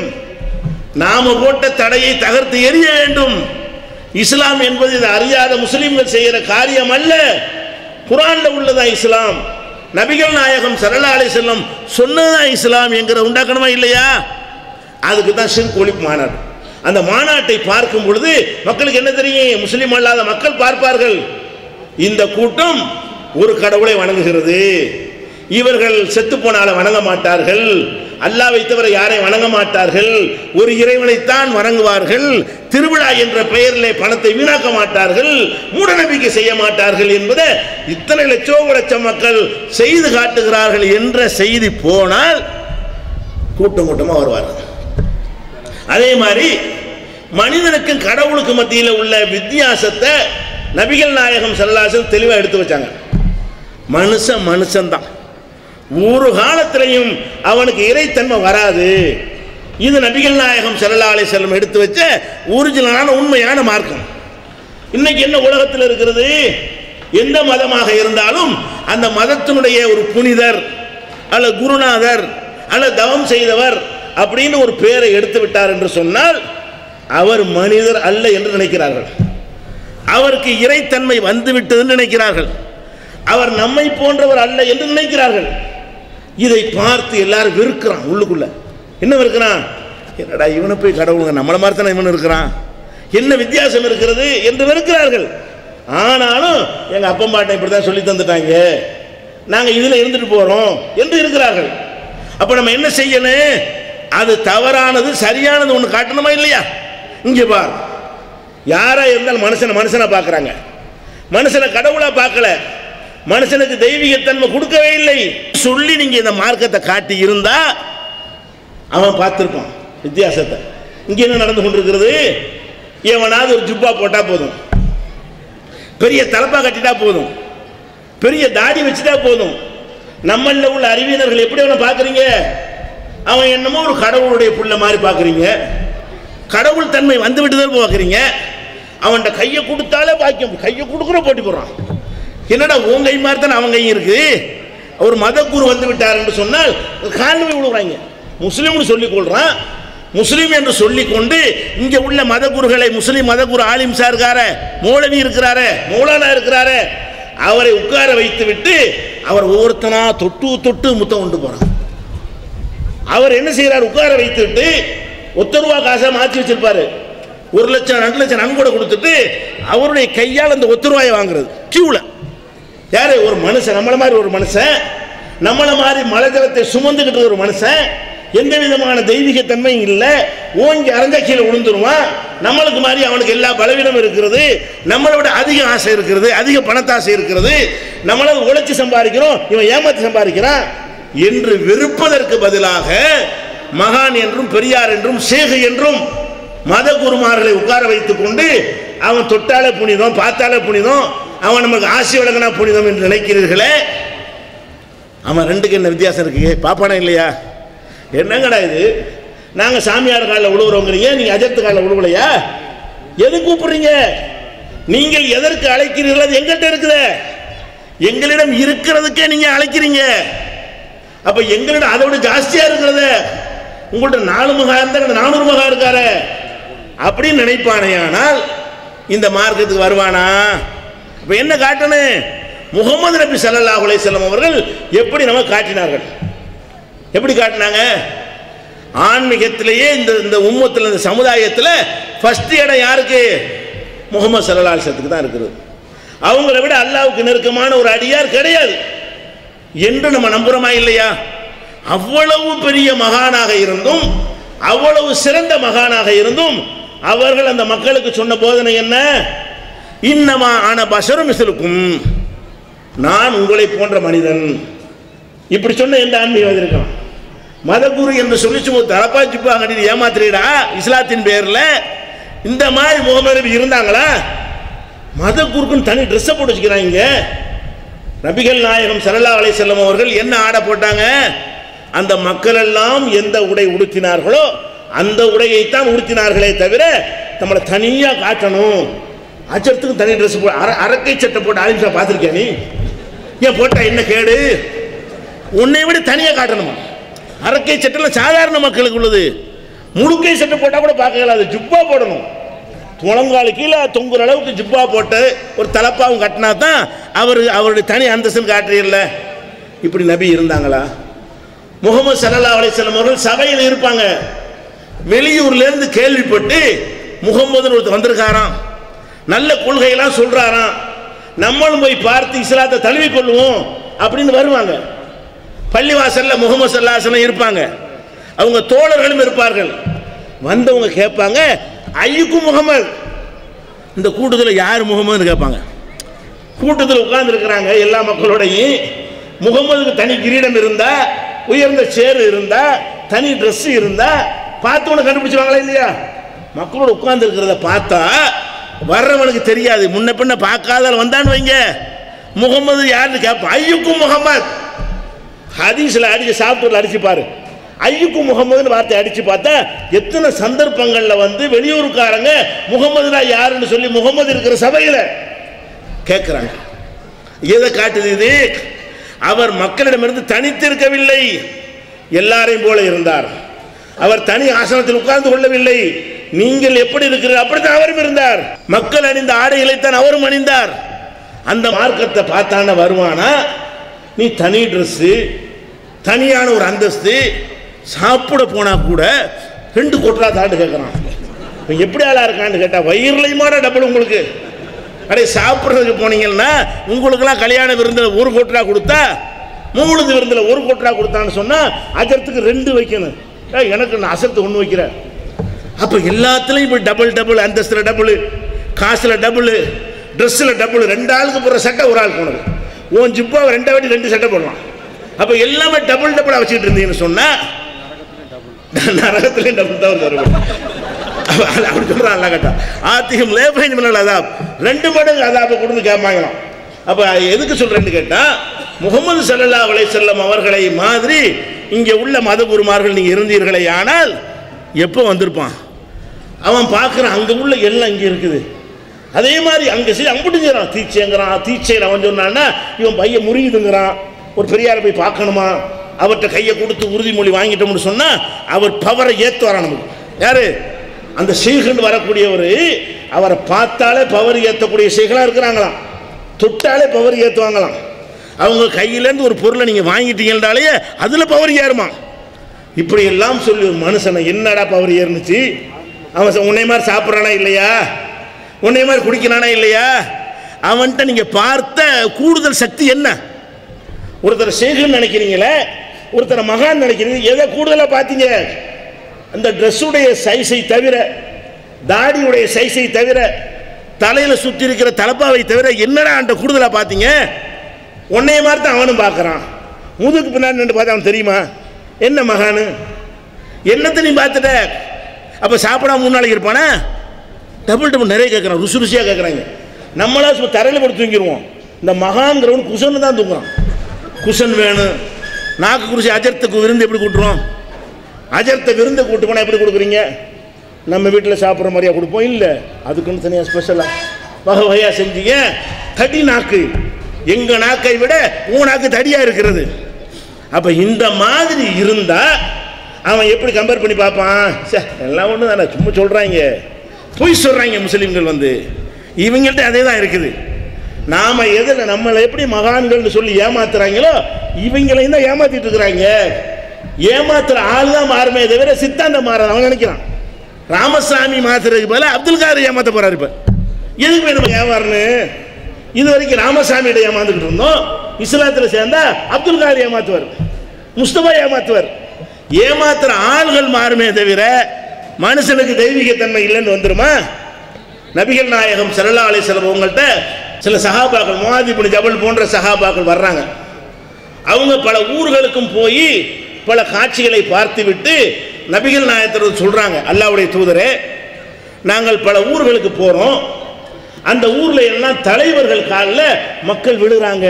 A: நாம போட்ட தடையை தகர்த்து எரிய வேண்டும் இஸ்லாம் என்பது இது அறியாத முஸ்லிம்கள் செய்கிற காரியம் அல்ல குரான்ல உள்ளதா இஸ்லாம் நபிகள் நாயகம் சரலா அலை செல்லம் சொன்னதான் இஸ்லாம் என்கிற உண்டாக்கணுமா இல்லையா அதுக்கு தான் சிறுக்கு ஒழிப்பு மாநாடு அந்த மாநாட்டை பார்க்கும் பொழுது மக்களுக்கு என்ன தெரியும் முஸ்லீம் அல்லாத மக்கள் பார்ப்பார்கள் இந்த கூட்டம் ஒரு கடவுளை வணங்குகிறது இவர்கள் செத்து போனால வணங்க மாட்டார்கள் அல்லாஹ் வைத்தவரை யாரை வணங்க மாட்டார்கள் ஒரு இறைவனைத்தான் வணங்குவார்கள் திருவிழா என்ற பெயரிலே பணத்தை வீணாக்க மாட்டார்கள் மூடநம்பிக்கை செய்ய மாட்டார்கள் என்பதை இத்தனை லட்சோ லட்சம் மக்கள் செய்து காட்டுகிறார்கள் என்ற செய்தி போனால் கூட்டம் கூட்டமாக வருவார்கள் அதே மாதிரி மனிதனுக்கும் கடவுளுக்கு மத்தியில் உள்ள வித்தியாசத்தை நபிகள் நாயகம் சல்லாசன் தெளிவாக எடுத்து வச்சாங்க மனுஷன் மனுஷன்தான் ஒரு காலத்திலையும் அவனுக்கு இறைத்தன்மை வராது இது நபிகள் நாயகம் சல்லா அலை செல்லம் எடுத்து வச்ச ஒரிஜினலான உண்மையான மார்க்கம் இன்னைக்கு என்ன உலகத்தில் இருக்கிறது எந்த மதமாக இருந்தாலும் அந்த மதத்தினுடைய ஒரு புனிதர் அல்ல குருநாதர் அல்ல தவம் செய்தவர் அப்படின்னு ஒரு பேரை எடுத்து விட்டார் என்று சொன்னால் அவர் மனிதர் அல்ல என்று நினைக்கிறார்கள் அவருக்கு இறைத்தன்மை வந்து விட்டதுன்னு நினைக்கிறார்கள் அவர் நம்மை போன்றவர் அல்ல என்று நினைக்கிறார்கள் இதை பார்த்து எல்லாரும் வெறுக்கிறான் உள்ளுக்குள்ள என்ன வெறுக்கிறான் என்னடா இவனை போய் கடவுளுங்க நம்மள மாதிரி தானே இவன் இருக்கிறான் என்ன வித்தியாசம் இருக்கிறது என்று வெறுக்கிறார்கள் ஆனாலும் எங்க அப்பா பாட்டை இப்படி தான் சொல்லி தந்துட்டாங்க நாங்க இதுல இருந்துட்டு போறோம் என்று இருக்கிறார்கள் அப்ப நம்ம என்ன செய்யணும் அது தவறானது சரியானது ஒன்று காட்டணுமா இல்லையா இங்க பார் யாரா இருந்தாலும் மனுஷனை மனுஷனை பார்க்கறாங்க மனுஷனை கடவுளா பார்க்கல மனுஷனுக்கு தெய்வீகத்தன்மை கொடுக்கவே இல்லை சொல்லி நீங்க இந்த மார்க்கத்தை காட்டி இருந்தா அவன் பார்த்திருப்பான் வித்தியாசத்தை இங்க என்ன நடந்து கொண்டிருக்கிறது எவனாவது ஒரு ஜுப்பா போட்டா போதும் பெரிய தலப்பா கட்டிட்டா போதும் பெரிய தாடி வச்சுட்டா போதும் நம்மள உள்ள அறிவியனர்கள் எப்படி அவனை பார்க்குறீங்க அவன் என்னமோ ஒரு கடவுளுடைய புள்ள மாதிரி பார்க்குறீங்க கடவுள் தன்மை வந்து விட்டுதான் பார்க்குறீங்க அவன்கிட்ட கையை கொடுத்தாலே பாக்கியம் கையை கொடுக்குற போட்டி போடுறான் என்னடா உன் கை மாதிரி தானே அவன் கையும் இருக்கு ஒரு மதக்குரு வந்து விட்டார் என்று சொன்னால் காரணமே விழுகிறாங்க முஸ்லீம்னு சொல்லி கொள்றான் முஸ்லீம் என்று சொல்லிக்கொண்டு இங்க உள்ள மதகுருகளை முஸ்லீம் மதகுரு ஆலிம் சார் இருக்கார மௌலவி இருக்கிறாரு மௌலானா இருக்கிறாரு அவரை உட்கார வைத்து விட்டு அவர் ஒவ்வொருத்தனா தொட்டு தொட்டு முத்தம் கொண்டு போறார் அவர் என்ன செய்யறார் உட்கார வைத்து விட்டு ஒத்த ரூபா காசை மாற்றி வச்சிருப்பாரு ஒரு லட்சம் ரெண்டு லட்சம் நன்கொடை கொடுத்துட்டு அவருடைய கையால் அந்த ஒத்த ரூபாயை வாங்குறது கியூல யாரு ஒரு மனுஷன் நம்மள மாதிரி ஒரு மனுஷன் நம்மள மாதிரி மலை ஜலத்தை சுமந்துக்கிட்டு இருக்கிற ஒரு மனுஷன் எந்த விதமான தெய்வீக தன்மையும் இல்லை ஓங்கி அரைஞ்சா கீழே விழுந்துருவான் நம்மளுக்கு மாதிரி அவனுக்கு எல்லா பலவீனமும் இருக்கிறது நம்மளை விட அதிக ஆசை இருக்கிறது அதிக பணத்தாசை இருக்கிறது நம்மள உழைச்சி சம்பாதிக்கிறோம் இவன் ஏமாத்தி சம்பாதிக்கிறான் என்று வெறுப்பதற்கு பதிலாக மகான் என்றும் பெரியார் என்றும் சேகு என்றும் மத குருமார்களை உட்கார வைத்துக் கொண்டு அவன் தொட்டாலே புனிதம் பார்த்தாலே புனிதம் அவன் நமக்கு ஆசி வழங்கினா புனிதம் என்று நினைக்கிறீர்களே அவன் ரெண்டுக்கு என்ன வித்தியாசம் இருக்கு பாப்பானே இல்லையா என்னங்கடா இது நாங்கள் சாமியார் காலில் விழுவுறோங்கிறீங்க நீங்கள் அஜத்து காலில் விழுவலையா எது கூப்பிடுறீங்க நீங்கள் எதற்கு அழைக்கிறீர்கள் அது எங்கிட்ட இருக்குது எங்களிடம் இருக்கிறதுக்கே நீங்கள் அழைக்கிறீங்க அப்ப எங்களிடம் அதை விட ஜாஸ்தியா இருக்கிறது உங்கள்ட்ட நாலு மகா இருந்தா நானூறு மகா இருக்காரு அப்படின்னு நினைப்பானேயானால் இந்த மார்க்கத்துக்கு வருவானா அப்ப என்ன காட்டணும் முகமது நபி ஸல்லல்லாஹு அலைஹி வஸல்லம் அவர்கள் எப்படி நம்ம காட்டினார்கள் எப்படி காட்டினாங்க ஆன்மீகத்திலேயே இந்த இந்த உம்மத்தில் இந்த சமுதாயத்தில் ஃபர்ஸ்ட் இடம் யாருக்கு முகமது சல்லா அலிசத்துக்கு தான் இருக்கிறது அவங்கள விட அல்லாவுக்கு நெருக்கமான ஒரு அடியார் கிடையாது என்று நம்ம நம்புறோமா இல்லையா அவ்வளவு பெரிய மகானாக இருந்தும் அவ்வளவு சிறந்த மகானாக இருந்தும் அவர்கள் அந்த மக்களுக்கு சொன்ன போதனை என்ன இன்னமா ஆன பஷரும் மிசலுக்கும் நான் உங்களை போன்ற மனிதன் இப்படி சொன்ன எந்த ஆன்மீகம் இருக்கலாம் மதகுரு என்று சொல்லி சும்மா தலப்பா சிப்பா கட்டி ஏமாத்திரீடா இஸ்லாத்தின் பேர்ல இந்த மாதிரி முகமது நபி இருந்தாங்களா மதகுருக்குன்னு தனி ட்ரெஸ்ஸை போட்டு வச்சுக்கிறாங்க நபிகள் நாயகம் ஸல்லல்லாஹு அலைஹி செல்லம் அவர்கள் என்ன ஆடை போட்டாங்க அந்த மக்கள் எல்லாம் எந்த உடை உடுத்தினார்களோ அந்த உடையைத்தான் உடுத்தினார்களே தவிர நம்மளை தனியாக காட்டணும் அச்சத்துக்கு தனி ட்ரெஸ் போ அர அரக்கை சட்டை போட்டு ஆலிம்சா பார்த்துருக்கியா நீ ஏன் போட்டா என்ன கேடு உன்னை விட தனியாக காட்டணுமா அரக்கை சட்டைலாம் சாதாரண மக்களுக்கு உள்ளது முழுக்கை சட்டை போட்டால் கூட பார்க்க அது ஜுப்பா போடணும் முழங்கால் கீழே தொங்குற அளவுக்கு ஜிப்பா போட்டு ஒரு தலப்பாவும் கட்டினா தான் அவர் அவருடைய தனி அந்தஸ்துன்னு காட்டுறீல்ல இப்படி நபி இருந்தாங்களா முகமது சல்லல்லாஹு அலைஹி வஸல்லம் அவர்கள் சபையில் இருப்பாங்க வெளியூர்லேருந்து கேள்விப்பட்டு முகமதுன்னு ஒருத்தர் வந்திருக்காராம் நல்ல கொள்கையெல்லாம் சொல்றாராம் நம்மளும் போய் பார்த்து இஸ்லாத்தை தழுவி கொள்வோம் அப்படின்னு வருவாங்க பள்ளிவாசல்ல முகமது சல்லாஹ் இருப்பாங்க அவங்க தோழர்களும் இருப்பார்கள் வந்தவங்க கேட்பாங்க ஐயுக்கும் முகமது இந்த கூட்டத்தில் யார் முகமதுன்னு கேட்பாங்க கூட்டத்தில் உட்கார்ந்து இருக்கிறாங்க எல்லா மக்களோடையும் முகமதுக்கு தனி கிரீடம் இருந்தா உயர்ந்த சேரு இருந்தா தனி Dress இருந்தா பார்த்தவனை கண்டுபிடிச்சிருவாங்களா இல்லையா மக்களோட உட்கார்ந்து இருக்கிறத பார்த்தா வர்றவனுக்கு தெரியாது முன்ன பின்ன பார்க்காத வந்தான்னு வைங்க முகமது யாருன்னு கேட்பான் ஐயுக்கும் முகமது ஹதீஸ்ல அடிச்சு சாப்பிட்டு அடிச்சு பாரு ஐயுக்கும் முகமதுன்னு வார்த்தை அடிச்சு பார்த்தா எத்தனை சந்தர்ப்பங்கள்ல வந்து வெளியூருக்காரங்க முகமதுனா யாருன்னு சொல்லி முகமது இருக்கிற சபையில கேட்கிறாங்க எதை காட்டுது இது அவர் மக்களிடமிருந்து தனித்திருக்கவில்லை எல்லாரையும் போல இருந்தார் அவர் தனி ஆசனத்தில் உட்கார்ந்து கொள்ளவில்லை நீங்கள் எப்படி இருக்கிறீர்கள் அப்படித்தான் அவரும் இருந்தார் மக்கள் அணிந்த ஆடைகளைத்தான் அவரும் அணிந்தார் அந்த மார்க்கத்தை பார்த்தான வருவானா நீ தனி ட்ரெஸ்ஸு தனியான ஒரு அந்தஸ்து சாப்பிட போனா கூட ரெண்டு கொட்டரா தாண்டு கேட்குறான் இவன் எப்படி ஆளா இருக்கான்னு கேட்டா வயிறுலையுமாடா டபுள் உங்களுக்கு அடே சாப்பிட்றதுக்கு போனீங்கன்னா உங்களுக்கெல்லாம் கல்யாண விருந்தில் ஒரு கொட்டரா கொடுத்தா மூணுது விருந்தில் ஒரு கொட்டரா கொடுத்தான்னு சொன்னா அஜரத்துக்கு ரெண்டு வைக்கணும் ஏய், எனக்கு நான் அசத்து ஒன்று வைக்கிறேன் அப்போ எல்லாத்துலேயும் இப்போ டபுள் டபுள் அந்தஸ்தில் டபுள் காசில் டபுள் ட்ரெஸ்ஸில் டபுள் ரெண்டு ஆளுக்கு போடுற சட்டை ஒரு ஆளுக்கு போனது உன் ஜிப்பாவை ரெண்டை வாட்டி ரெண்டு சட்டை போடலாம் அப்போ எல்லாமே டபுள் டபுளாக வச்சுக்கிட்டு இருந்தீங்கன்னு சொன்னால் நரகத்திலே டபுள் தான் வரும் அப்படி சொல்கிறான் அல்ல கேட்டா ஆத்திகம் லேபைன் மின்னல் அதாப் ரெண்டு மடங்கு அதாப்பை கொடுத்து கேட்பாங்களாம் அப்போ எதுக்கு சொல்கிறேன்னு கேட்டால் முகமது ஸல்லல்லாஹு அலைஹி செல்லம் அவர்களை மாதிரி இங்கே உள்ள மதகுருமார்கள் நீங்கள் இருந்தீர்களே ஆனால் எப்போ வந்திருப்பான் அவன் பார்க்குறான் அங்கே உள்ள எல்லாம் இங்கே இருக்குது அதே மாதிரி அங்கே சரி அம்புட்டுங்கிறான் தீச்சைங்கிறான் தீச்சையில் அவன் சொன்னான்னா இவன் பையன் முறியுதுங்கிறான் ஒரு பெரியாரை போய் பார்க்கணுமா அவர்கிட்ட கையை கொடுத்து உறுதிமொழி வாங்கிட்டோம்னு சொன்னால் அவர் பவரை ஏற்றுவாரான் நமக்கு யாரு அந்த ஷேகுன்னு வரக்கூடியவர் அவரை பார்த்தாலே பவர் ஏற்றக்கூடிய ஷேகலாக இருக்கிறாங்களாம் தொட்டாலே பவர் ஏற்றுவாங்களாம் அவங்க கையிலேருந்து ஒரு பொருளை நீங்கள் வாங்கிட்டீங்கன்றாலே அதில் பவர் ஏறுமா இப்படி எல்லாம் சொல்லி ஒரு மனுஷனை என்னடா பவர் ஏறுனுச்சு அவன் சொ- உன்னை மாதிரி சாப்பிட்றானா இல்லையா உன்னை மாதிரி குடிக்கிறானா இல்லையா அவன்கிட்ட நீங்கள் பார்த்த கூடுதல் சக்தி என்ன ஒருத்தர் ஷேகுன்னு நினைக்கிறீங்களே ஒருத்தரை மகான் நினைக்கிறீங்க எதை கூடுதலாக பார்த்தீங்க அந்த ட்ரெஸ்ஸுடைய சைஸை தவிர தாடியுடைய சைஸை தவிர தலையில் சுற்றி இருக்கிற தலப்பாவை தவிர என்னடா அந்த கூடுதலாக பார்த்தீங்க உன்னைய மாதிரி தான் அவனும் பார்க்குறான் முதுகு பின்னாடி நின்று பார்த்தா அவன் தெரியுமா என்ன மகானு என்னத்தை நீ பார்த்துட்ட அப்போ சாப்பிடாம மூணு நாளைக்கு இருப்பானா டபுள் டபுள் நிறைய கேட்குறான் ருசி ருசியாக கேட்குறாங்க நம்மளா சும்மா தரையில் போட்டு தூங்கிடுவோம் இந்த மகாங்கிறவன் குஷன் தான் தூங்குறான் குஷன் வேணும் நாக்கு குருசி அஜர்த்துக்கு விருந்து எப்படி கூட்டுறோம் அஜர்த்த விருந்து கூட்டு போனால் எப்படி கொடுக்குறீங்க நம்ம வீட்டில் சாப்பிட்ற மாதிரியா கொடுப்போம் இல்லை அதுக்குன்னு தனியாக ஸ்பெஷலாக வகை வகையாக செஞ்சீங்க தடி நாக்கு எங்கள் நாக்கை விட உன் நாக்கு தடியாக இருக்கிறது அப்போ இந்த மாதிரி இருந்தால் அவன் எப்படி கம்பேர் பண்ணி பார்ப்பான் சே எல்லாம் ஒன்று தானே சும்மா சொல்கிறாங்க பொய் சொல்கிறாங்க முஸ்லீம்கள் வந்து இவங்கள்ட்ட அதே தான் இருக்குது நாம் எதில் நம்மளை எப்படி மகான்கள்னு சொல்லி ஏமாத்துறாங்களோ இவங்களையும் தான் ஏமாத்திட்டு இருக்கிறாங்க ஏமாத்துற ஆள் தான் மாறுமே தவிர சித்தாந்தம் மாறாது அவன் நினைக்கிறான் ராமசாமி மாத்துறதுக்கு பதிலா அப்துல் காதர் ஏமாத்த போறாரு இப்ப எதுக்கு போய் நம்ம ஏமாறனு இது வரைக்கும் ராமசாமியிட ஏமாந்துக்கிட்டு இருந்தோம் இஸ்லாத்தில் சேர்ந்தா அப்துல் காதர் ஏமாத்துவார் முஸ்தபா ஏமாத்துவார் ஏமாத்துற ஆள்கள் மாறுமே தவிர மனுஷனுக்கு தெய்வீகத்தன்மை இல்லைன்னு வந்துருமா நபிகள் நாயகம் ஸல்லல்லாஹு அலைஹி வஸல்லம் உங்கள்கிட்ட சில சஹாபாக்கள் முவாதிபுன் ஜபல் போன்ற சஹாபாக்கள் வர்றாங்க அவங்க பல ஊர்களுக்கும் போய் பல காட்சிகளை பார்த்துவிட்டு நபிகள் நாயகத்தில் சொல்றாங்க அல்லாஹ்வுடைய தூதரே நாங்கள் பல ஊர்களுக்கு போறோம் அந்த ஊர்ல எல்லாம் தலைவர்கள் காலில் மக்கள் விழுறாங்க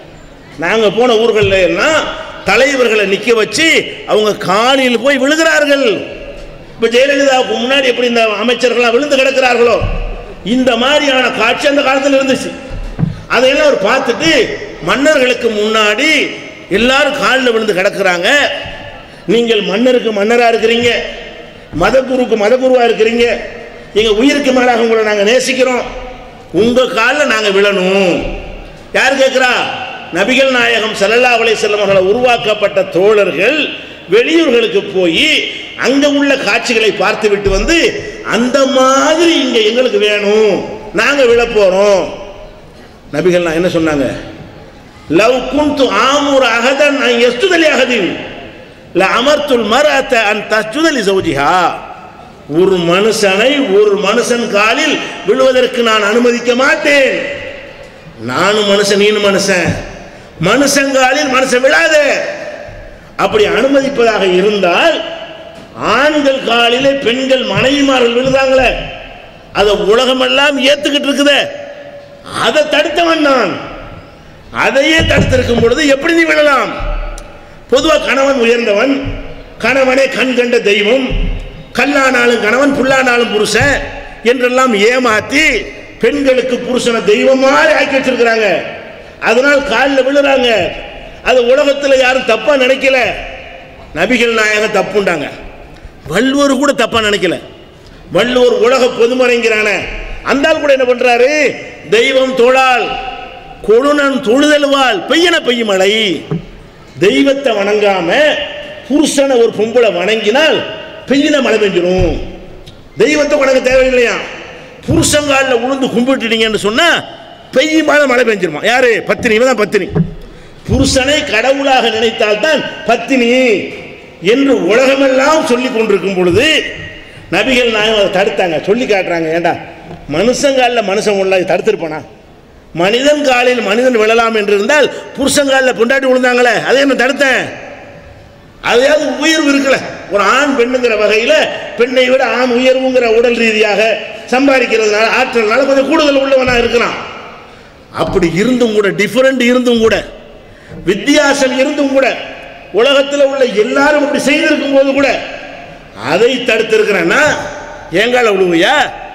A: நாங்கள் போன ஊர்களில் எல்லாம் தலைவர்களை நிற்க வச்சு அவங்க காலில் போய் விழுகிறார்கள் இப்போ ஜெயலலிதாவுக்கு முன்னாடி எப்படி இந்த அமைச்சர்கள்லாம் விழுந்து கிடக்கிறார்களோ இந்த மாதிரியான காட்சி அந்த காலத்தில் இருந்துச்சு அதையெல்லாம் அவர் பார்த்துட்டு மன்னர்களுக்கு முன்னாடி எல்லாரும் காலில் விழுந்து கிடக்குறாங்க நீங்கள் மன்னருக்கு மன்னராக இருக்கிறீங்க மதகுருக்கு மதகுருவா இருக்கிறீங்க எங்க உயிருக்கு மேலாக உங்களை நாங்கள் நேசிக்கிறோம் உங்க காலில் நாங்கள் விழணும் யார் கேட்குறா நபிகள் நாயகம் ஸல்லல்லாஹு அலைஹி வஸல்லம் அவர்களை உருவாக்கப்பட்ட தோழர்கள் வெளியூர்களுக்கு போய் அங்க உள்ள காட்சிகளை பார்த்து விட்டு வந்து அந்த மாதிரி இங்க எங்களுக்கு வேணும் நாங்க விழ போறோம் நபிகள் நான் என்ன சொன்னாங்க லவ் குந்து ஆமூர் அகதன் அன் எஸ்துதலி அகதின் ல அமர்த்துல் மரத்த அன் தஸ்ஜுதலி சௌஜிஹா ஒரு மனுஷனை ஒரு மனுஷன் காலில் விழுவதற்கு நான் அனுமதிக்க மாட்டேன் நானும் மனுஷன் நீனும் மனுஷன் மனுஷங்காலில் மனுஷன் விழாதே அப்படி அனுமதிப்பதாக இருந்தால் ஆண்கள் காலிலே பெண்கள் மனைவிமார்கள் விழுதாங்களே அதை உலகமெல்லாம் ஏத்துக்கிட்டு இருக்குதே அதை தடுத்தவன் நான் அதையே தடுத்திருக்கும் பொழுது எப்படி நீ விழலாம் பொதுவாக கணவன் உயர்ந்தவன் கணவனே கண் கண்ட தெய்வம் கல்லானாலும் கணவன் புல்லானாலும் புருஷன் என்றெல்லாம் ஏமாத்தி பெண்களுக்கு புருஷனை தெய்வம் மாதிரி ஆக்கி வச்சிருக்கிறாங்க அதனால் காலில் விழுறாங்க அது உலகத்தில் யாரும் தப்பா நினைக்கல நபிகள் நாயகம் தப்புண்டாங்க வள்ளுவர் கூட தப்பா நினைக்கல வள்ளுவர் உலக பொதுமறைங்கிறான அந்த ஆள் கூட என்ன பண்றாரு தெய்வம் தோளால் கொழுனன் தொழுதல்வாள் பெய்யன பெய்யும் மழை தெய்வத்தை வணங்காம புருஷனை ஒரு பொம்பளை வணங்கினால் பெய்யின மழை பெஞ்சிரும் தெய்வத்தை வணங்க தேவையில்லையா புருஷங்காலில் உளுந்து கும்பிட்டுட்டீங்கன்னு சொன்னா பெய்யுமான மழை பெஞ்சிருமா யாரு பத்தினி இவன் தான் பத்தினி புருஷனை கடவுளாக நினைத்தால்தான் பத்தினி என்று உலகமெல்லாம் சொல்லி கொண்டிருக்கும் பொழுது நபிகள் நாயகம் அதை தடுத்தாங்க சொல்லி காட்டுறாங்க ஏண்டா மனுஷங்காலில் மனுஷன் உள்ள தடுத்திருப்பானா மனிதன் காலில் மனிதன் விழலாம் என்று இருந்தால் புருஷங்காலில் பொண்டாட்டி விழுந்தாங்களே அதை என்ன தடுத்தேன் அதையாவது உயர்வு இருக்கல ஒரு ஆண் பெண்ணுங்கிற வகையில் பெண்ணை விட ஆண் உயர்வுங்கிற உடல் ரீதியாக சம்பாதிக்கிறதுனால ஆற்றல்னால கொஞ்சம் கூடுதல் உள்ளவனாக இருக்கிறான் அப்படி இருந்தும் கூட டிஃபரெண்ட் இருந்தும் கூட வித்தியாசம் இருந்தும் கூட உலகத்தில் உள்ள எல்லாரும் அப்படி செய்திருக்கும் போது கூட அதை தடுத்திருக்கிறேன்னா ஏங்கால விழுவையா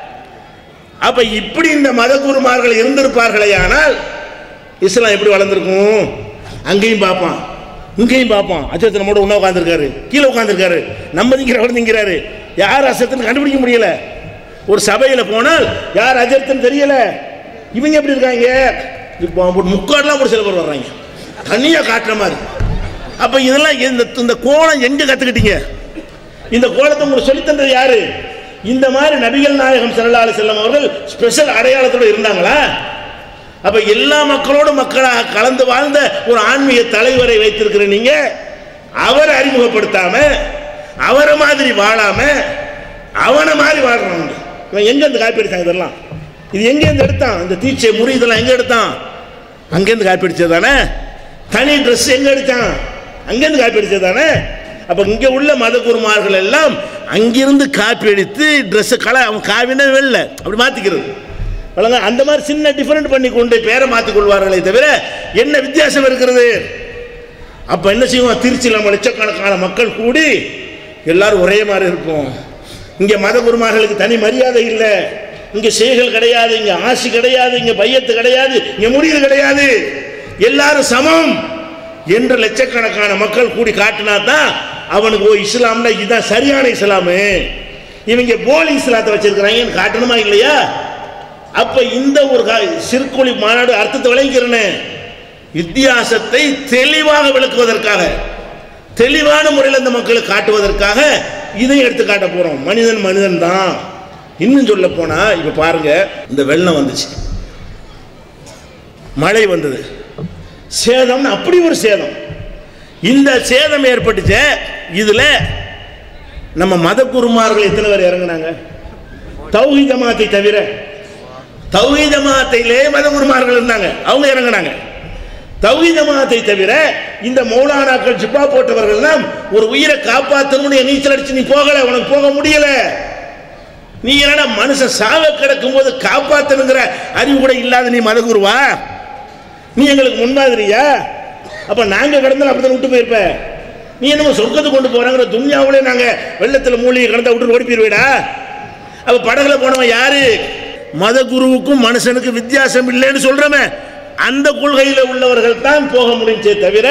A: அப்ப இப்படி இந்த மதகுருமார்கள் இருந்திருப்பார்களே ஆனால் இஸ்லாம் எப்படி வளர்ந்துருக்கும் அங்கேயும் பார்ப்பான் இங்கேயும் பார்ப்பான் அச்சத்தில் மட்டும் உண்ணா உட்காந்துருக்காரு கீழே உட்காந்துருக்காரு நம்ம திங்கிறவர் திங்கிறாரு யார் அசத்துன்னு கண்டுபிடிக்க முடியல ஒரு சபையில் போனால் யார் அஜர்த்துன்னு தெரியல இவங்க எப்படி இருக்காங்க இப்போ முக்காடெல்லாம் கூட சில பேர் வர்றாங்க தனியாக காட்டுற மாதிரி அப்போ இதெல்லாம் இந்த இந்த கோலம் எங்கே கற்றுக்கிட்டீங்க இந்த கோலத்தை உங்களுக்கு சொல்லித் தந்தது யாரு இந்த மாதிரி நபிகள் நாயகம் ஸல்லல்லாஹு அலைஹி வஸல்லம் அவர்கள் ஸ்பெஷல் அடையாளத்தோட இருந்தாங்களா அப்ப எல்லா மக்களோடும் மக்களாக கலந்து வாழ்ந்த ஒரு ஆன்மீக தலைவரை வைத்திருக்கிற நீங்க அவரை அறிமுகப்படுத்தாம அவரை மாதிரி வாழாம அவனை மாதிரி வாழ்றவங்க இவன் எங்க இருந்து காப்பி அடிச்சாங்க இதெல்லாம் இது எங்க இருந்து எடுத்தான் இந்த தீட்சை முறி இதெல்லாம் எங்க எடுத்தான் அங்கேருந்து காப்பி அடிச்சது தானே தனி ட்ரெஸ் எங்க அடிச்சான் அங்கேருந்து காப்பி அடிச்சது தானே அப்ப இங்க உள்ள மத குருமார்கள் எல்லாம் அங்கிருந்து காப்பி அடித்து ட்ரெஸ் கலை அவன் காவினா வெள்ள அப்படி மாத்திக்கிறது வழங்க அந்த மாதிரி சின்ன டிஃபரெண்ட் பண்ணி கொண்டு பேரை மாற்றிக் கொள்வார்களே தவிர என்ன வித்தியாசம் இருக்கிறது அப்ப என்ன செய்வோம் திருச்சியில் நம்ம லட்சக்கணக்கான மக்கள் கூடி எல்லாரும் ஒரே மாதிரி இருப்போம் இங்க மத குருமார்களுக்கு தனி மரியாதை இல்லை இங்க செய்கள் கிடையாது இங்க ஆசி கிடையாது இங்க பையத்து கிடையாது இங்க முடிவு கிடையாது எல்லாரும் சமம் என்று லட்சக்கணக்கான மக்கள் கூடி காட்டினா தான் அவனுக்கு ஓ இஸ்லாம்னா இதுதான் சரியான இஸ்லாமு இவங்க போலி இஸ்லாத்தை வச்சிருக்கிறாங்கன்னு காட்டணுமா இல்லையா அப்ப இந்த ஒரு கா- சிற்குழி மாநாடு அர்த்தத்தை விளங்கிறனே வித்தியாசத்தை தெளிவாக விளக்குவதற்காக தெளிவான முறையில் இந்த மக்களுக்கு காட்டுவதற்காக இதை எடுத்து காட்ட போறோம் மனிதன் மனிதன் தான் இன்னும் சொல்ல போனா இப்ப பாருங்க இந்த வெள்ளம் வந்துச்சு மழை வந்தது சேதம்னு அப்படி ஒரு சேதம் இந்த சேதம் ஏற்பட்டுச்சே இதுல நம்ம மத குருமார்கள் எத்தனை பேர் இறங்குனாங்க தௌஹி ஜமாத்தை தவிர தௌஹி ஜமாத்திலே மத குருமார்கள் இருந்தாங்க அவங்க இறங்குனாங்க தௌஹி ஜமாத்தை தவிர இந்த மௌலானாக்கள் ஜிப்பா போட்டவர்கள் எல்லாம் ஒரு உயிரை காப்பாற்றணும்னு நீச்சல் அடிச்சு நீ போகல உனக்கு போக முடியல நீ என்னடா மனுஷன் சாவ கிடக்கும் போது காப்பாத்தணுங்கிற அறிவு கூட இல்லாத நீ மதகுருவா நீ எங்களுக்கு முன்மாதிரியா அப்ப நாங்க கிடந்தாலும் அப்படித்தான் விட்டு போயிருப்ப நீ என்னமோ சொர்க்கத்துக்கு கொண்டு போறாங்கிற துன்யாவிலே நாங்க வெள்ளத்துல மூலிகை கிடந்தா விட்டு ஓடி போயிருவேடா அப்ப படகுல போனவன் யாரு மத குருவுக்கும் மனுஷனுக்கு வித்தியாசம் இல்லைன்னு சொல்றமே அந்த கொள்கையில உள்ளவர்கள் தான் போக முடிஞ்சே தவிர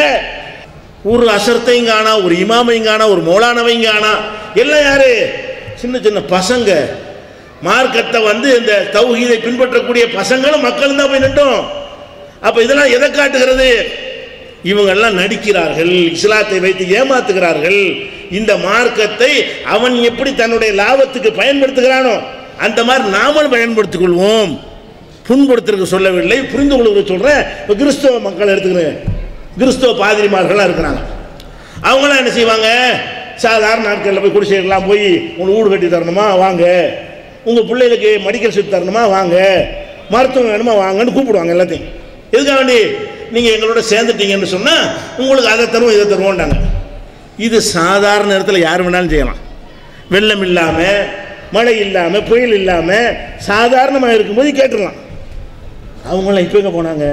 A: ஒரு அசர்த்தையும் காணா ஒரு இமாமையும் காணா ஒரு மௌலானவையும் காணா எல்லாம் யாரு சின்ன சின்ன பசங்க மார்க்கத்தை வந்து இந்த தௌஹீதை பின்பற்றக்கூடிய பசங்களும் மக்களும் தான் போய் நின்றோம் அப்ப இதெல்லாம் எதை காட்டுகிறது இவங்கெல்லாம் நடிக்கிறார்கள் இஸ்லாத்தை வைத்து ஏமாத்துகிறார்கள் இந்த மார்க்கத்தை அவன் எப்படி தன்னுடைய லாபத்துக்கு பயன்படுத்துகிறானோ அந்த மாதிரி நாமளும் பயன்படுத்திக் கொள்வோம் புண்படுத்துறதுக்கு சொல்லவில்லை புரிந்து கொள்வதற்கு சொல்றேன் இப்போ கிறிஸ்தவ மக்கள் எடுத்துக்கிறேன் கிறிஸ்தவ பாதிரிமார்கள்லாம் இருக்கிறாங்க அவங்களாம் என்ன செய்வாங்க சாதாரண நாட்களில் போய் குடிசைகள்லாம் போய் உங்களுக்கு வீடு கட்டி தரணுமா வாங்க உங்கள் பிள்ளைகளுக்கு மெடிக்கல் சீட் தரணுமா வாங்க மருத்துவம் வேணுமா வாங்கன்னு கூப்பிடுவாங்க எல்லாத்தையும் எதுக்காக வேண்டி நீங்கள் எங்களோட சேர்ந்துட்டீங்கன்னு சொன்னால் உங்களுக்கு அதை தருவோம் இதை தருவோம்டாங்க இது சாதாரண நேரத்தில் யார் வேணாலும் செய்யலாம் வெள்ளம் இல்லாமல் மழை இல்லாமல் புயல் இல்லாமல் சாதாரணமாக இருக்கும்போது கேட்டுடலாம் அவங்களாம் இப்போ எங்கே போனாங்க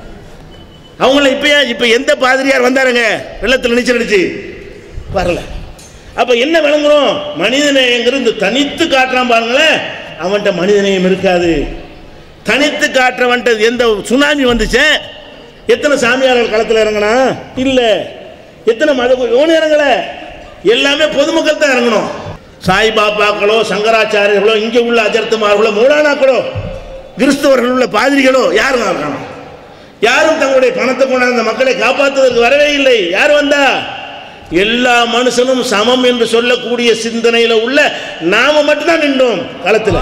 A: அவங்கள இப்ப இப்ப எந்த பாதிரியார் வந்தாருங்க வெள்ளத்தில் நீச்சல் அடிச்சு வரல அப்ப என்ன விளங்குறோம் மனிதநேயங்கிறது இந்த தனித்து காட்டுறான் பாருங்களேன் அவன்கிட்ட மனிதநேயம் இருக்காது தனித்து காட்டுறவன்ட்ட எந்த சுனாமி வந்துச்சே எத்தனை சாமியார்கள் களத்தில் இறங்கினா இல்ல எத்தனை மத இவனு இறங்கல எல்லாமே பொதுமக்கள் தான் இறங்கணும் சாய் பாபாக்களோ சங்கராச்சாரியர்களோ இங்கே உள்ள அஜர்த்துமார்களோ மூலானாக்களோ கிறிஸ்தவர்கள் உள்ள பாதிரிகளோ யாரும் காணும் யாரும் தங்களுடைய பணத்தை கொண்டாந்து அந்த மக்களை காப்பாற்றுவதற்கு வரவே இல்லை யார் வந்தா எல்லா மனுஷனும் சமம் என்று சொல்லக்கூடிய சிந்தனையில உள்ள நாம மட்டும்தான் நின்றோம் களத்தில்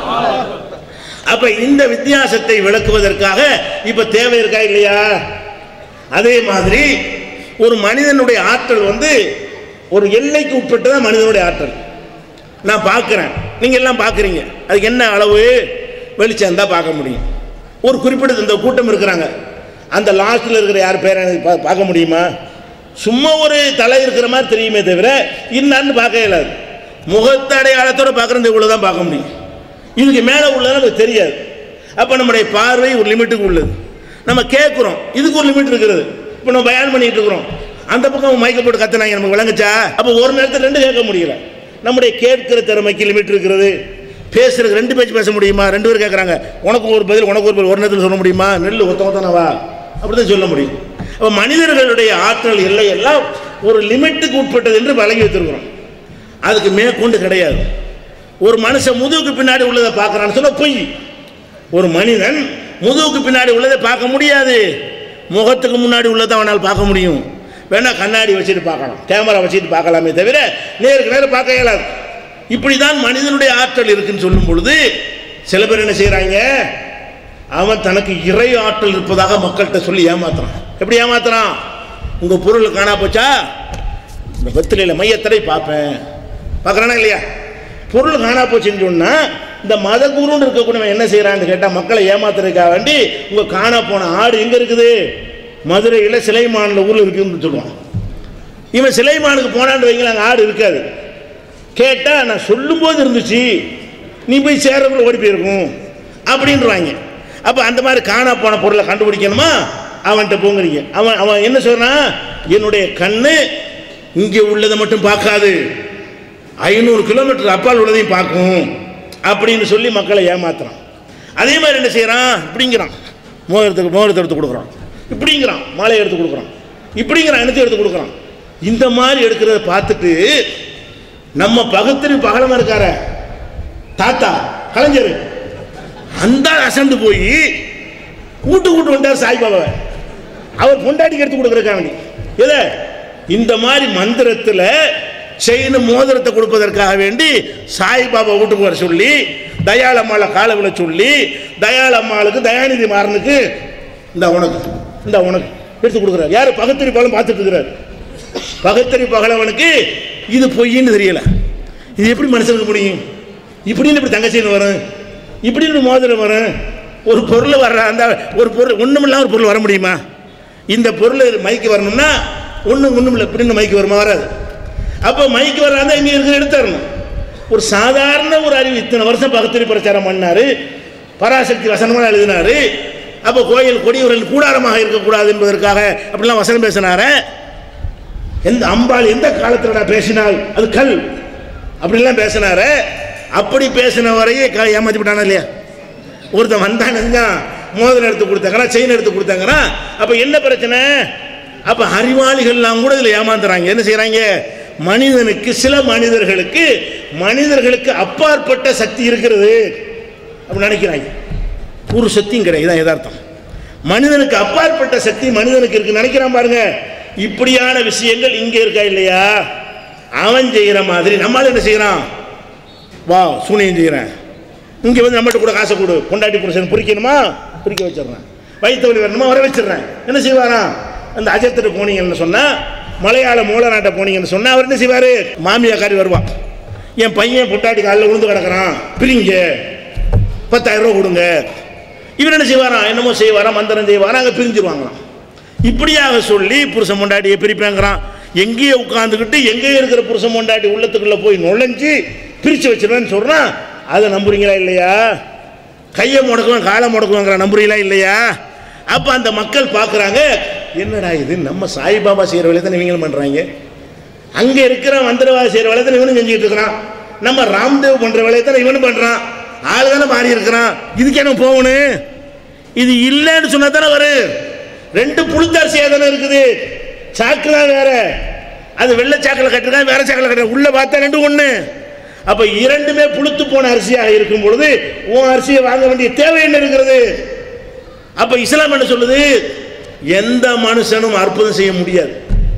A: அப்ப இந்த வித்தியாசத்தை விளக்குவதற்காக இப்ப தேவை இருக்கா இல்லையா அதே மாதிரி ஒரு மனிதனுடைய ஆற்றல் வந்து ஒரு எல்லைக்கு உட்பட்டுதான் மனிதனுடைய ஆற்றல் நான் பார்க்குறேன் நீங்கள் எல்லாம் பார்க்குறீங்க அதுக்கு என்ன அளவு வெளிச்சம் தான் பார்க்க முடியும் ஒரு குறிப்பிட்ட இந்த கூட்டம் இருக்கிறாங்க அந்த லாஸ்ட்டில் இருக்கிற யார் பேரை எனக்கு பா- பார்க்க முடியுமா சும்மா ஒரு தலை இருக்கிற மாதிரி தெரியுமே தவிர இன்னான்னு பார்க்க இயலாது முகத்த அடையாளத்தோட பார்க்குறது இவ்வளோ தான் பார்க்க முடியும் இதுக்கு மேலே உள்ளது நமக்கு தெரியாது அப்போ நம்முடைய பார்வை ஒரு லிமிட்டுக்கு உள்ளது நம்ம கேட்குறோம் இதுக்கு ஒரு லிமிட் இருக்கிறது இப்போ நம்ம பயன் பண்ணிட்டு இருக்கிறோம் அந்த பக்கம் மைக்க போட்டு கத்துனாங்க நமக்கு விளங்குச்சா அப்போ ஒரு நேரத்தில் ரெண்டு கேட்க முடியல நம்முடைய கேட்கிற திறமைக்கு லிமிட் இருக்கிறது பேசுறதுக்கு ரெண்டு பேச்சு பேச முடியுமா ரெண்டு பேர் கேட்குறாங்க உனக்கு ஒரு பதில் உனக்கு ஒரு பதில் ஒரு நேரத்தில் சொல்ல முடியுமா நெல் ஒத்த ஒத்தனவா அப்படி தான் சொல்ல முடியும் அப்போ மனிதர்களுடைய ஆற்றல் எல்லை எல்லாம் ஒரு லிமிட்டுக்கு உட்பட்டது என்று வழங்கி வைத்திருக்கிறோம் அதுக்கு மேற்கொண்டு கிடையாது ஒரு மனுஷன் முதுகுக்கு பின்னாடி உள்ளதை பார்க்கறான்னு சொல்ல பொய் ஒரு மனிதன் முதுகுக்கு பின்னாடி உள்ளதை பார்க்க முடியாது முகத்துக்கு முன்னாடி உள்ளதை அவனால் பார்க்க முடியும் வேணா கண்ணாடி வச்சுட்டு பார்க்கலாம் கேமரா வச்சுட்டு பார்க்கலாமே தவிர நேருக்கு நேரம் பார்க்க இயலாது இப்படி தான் மனிதனுடைய ஆற்றல் இருக்குன்னு சொல்லும் பொழுது சில பேர் என்ன செய்கிறாங்க அவன் தனக்கு இறை ஆற்றல் இருப்பதாக மக்கள்கிட்ட சொல்லி ஏமாத்துறான் எப்படி ஏமாத்துறான் உங்கள் பொருள் காணா போச்சா இந்த வெத்திலையில் மையத்தடை பார்ப்பேன் பார்க்குறானா இல்லையா பொருள் காணா போச்சுன்னு சொன்னால் இந்த மத குருன்னு இருக்கக்கூடியவன் என்ன செய்கிறான்னு கேட்டால் மக்களை ஏமாத்துறதுக்காக வேண்டி உங்கள் காணா போன ஆடு எங்கே இருக்குது மதுரையில் சிலைமானில் ஊரில் இருக்குன்னு சொல்லுவான் இவன் சிலைமானுக்கு போனான்னு வைங்களா அங்கே ஆடு இருக்காது கேட்டால் நான் சொல்லும்போது இருந்துச்சு நீ போய் சேர்றதுக்குள்ள ஓடி போயிருக்கும் அப்படின்றாங்க அப்போ அந்த மாதிரி காணா போன பொருளை கண்டுபிடிக்கணுமா அவன்கிட்ட போங்கிறீங்க அவன் அவன் என்ன சொல்றான் என்னுடைய கண்ணு இங்கே உள்ளதை மட்டும் பார்க்காது ஐநூறு கிலோமீட்டர் அப்பால் உள்ளதையும் பார்க்கும் அப்படின்னு சொல்லி மக்களை ஏமாத்துறான் அதே மாதிரி என்ன செய்கிறான் இப்படிங்கிறான் மோதிரத்துக்கு மோதிரத்தை எடுத்து கொடுக்குறான் இப்படிங்கிறான் மாலையை எடுத்து கொடுக்குறான் இப்படிங்கிறான் எனக்கு எடுத்து கொடுக்குறான் இந்த மாதிரி எடுக்கிறத பார்த்துட்டு நம்ம பகத்திரி பகலமா இருக்கார தாத்தா கலைஞர் அந்த அசந்து போய் கூட்டு கூட்டு வந்தார் சாய்பாபாவை அவர் பொண்டாட்டிக்கு எடுத்து கொடுக்குறக்கா வேண்டி எதை இந்த மாதிரி மந்திரத்தில் செயின் மோதிரத்தை கொடுப்பதற்காக வேண்டி சாய்பாபா வீட்டுக்கு வர சொல்லி தயாளம்மாளை காலை விழ சொல்லி தயாளம்மாளுக்கு தயாநிதி மாறனுக்கு இந்த உனக்கு இந்த உனக்கு எடுத்து கொடுக்குறாரு யார் பகத்திரி பகலம் பார்த்துட்டு இருக்கிறார் பகத்தறி பகலவனுக்கு இது பொய்ன்னு தெரியல இது எப்படி மனுஷனுக்கு முடியும் இப்படின்னு இப்படி தங்கச்சின்னு வரும் இப்படின்னு மோதிரம் வரும் ஒரு பொருள் வர்ற அந்த ஒரு பொருள் ஒன்றுமில்லாம ஒரு பொருள் வர முடியுமா இந்த பொருள் மைக்கு வரணும்னா ஒன்றும் ஒன்றும் இல்லை இப்படின்னு மைக்கு வருமா வராது அப்போ மைக்கு வராத இங்கே இருக்கிற எடுத்துடணும் ஒரு சாதாரண ஒரு அறிவு இத்தனை வருஷம் பகத்திரி பிரச்சாரம் பண்ணாரு பராசக்தி வசனமாக எழுதினாரு அப்போ கோயில் கொடியவர்கள் கூடாரமாக இருக்கக்கூடாது என்பதற்காக அப்படிலாம் வசனம் பேசினாரே எந்த அம்பாள் எந்த காலத்தில் பேசினால் அது கல் அப்படிலாம் பேசினாரு அப்படி பேசின வரையே க ஏமாத்தி விட்டானா இல்லையா ஒருத்தன் வந்தானுங்க மோதிரம் எடுத்து கொடுத்தாங்கன்னா செயின் எடுத்து கொடுத்தாங்கன்னா அப்போ என்ன பிரச்சனை அப்போ அறிவாளிகள்லாம் கூட இதில் ஏமாந்துறாங்க என்ன செய்கிறாங்க மனிதனுக்கு சில மனிதர்களுக்கு மனிதர்களுக்கு அப்பாற்பட்ட சக்தி இருக்கிறது அப்படி நினைக்கிறாங்க ஒரு சக்தியும் கிடையாது இதான் யதார்த்தம் மனிதனுக்கு அப்பாற்பட்ட சக்தி மனிதனுக்கு இருக்கு நினைக்கிறான் பாருங்க இப்படியான விஷயங்கள் இங்கே இருக்கா இல்லையா அவன் செய்கிற மாதிரி நம்மளால என்ன செய்கிறான் வா சூனியம் செய்கிறேன் இங்கே வந்து நம்மகிட்ட கூட காசை கொடு கொண்டாட்டி புருஷன் பிரிக்கணுமா பிரிக்க வச்சிடுறேன் வயிற்று வலி வரணுமா வர வச்சிடுறேன் என்ன செய்வாராம் அந்த அஜத்திட்டு போனீங்கன்னு சொன்னால் மலையாள மூல நாட்டை போனீங்கன்னு சொன்னால் அவர் என்ன செய்வார் மாமியாக்காரி வருவான் என் பையன் பொட்டாட்டி காலில் விழுந்து கிடக்குறான் பிரிங்க பத்தாயிரம் ரூபா கொடுங்க இவர் என்ன செய்வாராம் என்னமோ செய்வாராம் மந்திரம் செய்வாராம் அங்கே பிரிஞ்சிருவாங்களாம் இப்படியாக சொல்லி புருஷன் பொண்டாட்டியை பிரிப்பேங்கிறான் எங்கேயோ உட்காந்துக்கிட்டு எங்கேயோ இருக்கிற புருஷன் பொண்டாட்டி உள்ளத்துக்குள்ளே போய் நுழைஞ்சு பிரித்து வச்சிருவேன்னு சொல்கிறான் அதை நம்புறீங்களா இல்லையா கையை முடக்குவேன் காலை முடக்குவேங்கிற நம்புறீங்களா இல்லையா அப்போ அந்த மக்கள் பார்க்குறாங்க என்னடா இது நம்ம சாய்பாபா செய்கிற வேலையை தான் இவங்களும் பண்ணுறாங்க அங்கே இருக்கிற மந்திரவாதி செய்கிற வேலையை தான் இவனும் செஞ்சுட்டு இருக்கிறான் நம்ம ராம்தேவ் பண்ணுற வேலையை தான் இவனும் பண்ணுறான் ஆள் தானே மாறி இருக்கிறான் இதுக்கு என்ன போகணும் இது இல்லைன்னு சொன்னா தானே வரும் ரெண்டு புழுத்தரிசியாக தானே இருக்குது சாக்கு தான் வேற அது வெள்ளை சாக்கில் கட்டிருக்கான் வேற சாக்கில் கட்டுறான் உள்ள பார்த்தா ரெண்டு ஒன்று அப்போ இரண்டுமே புளுத்து போன அரிசியாக இருக்கும் பொழுது உன் அரிசியை வாங்க வேண்டிய தேவை என்ன இருக்கிறது அப்போ இஸ்லாம் என்ன சொல்லுது எந்த மனுஷனும் அற்புதம் செய்ய முடியாது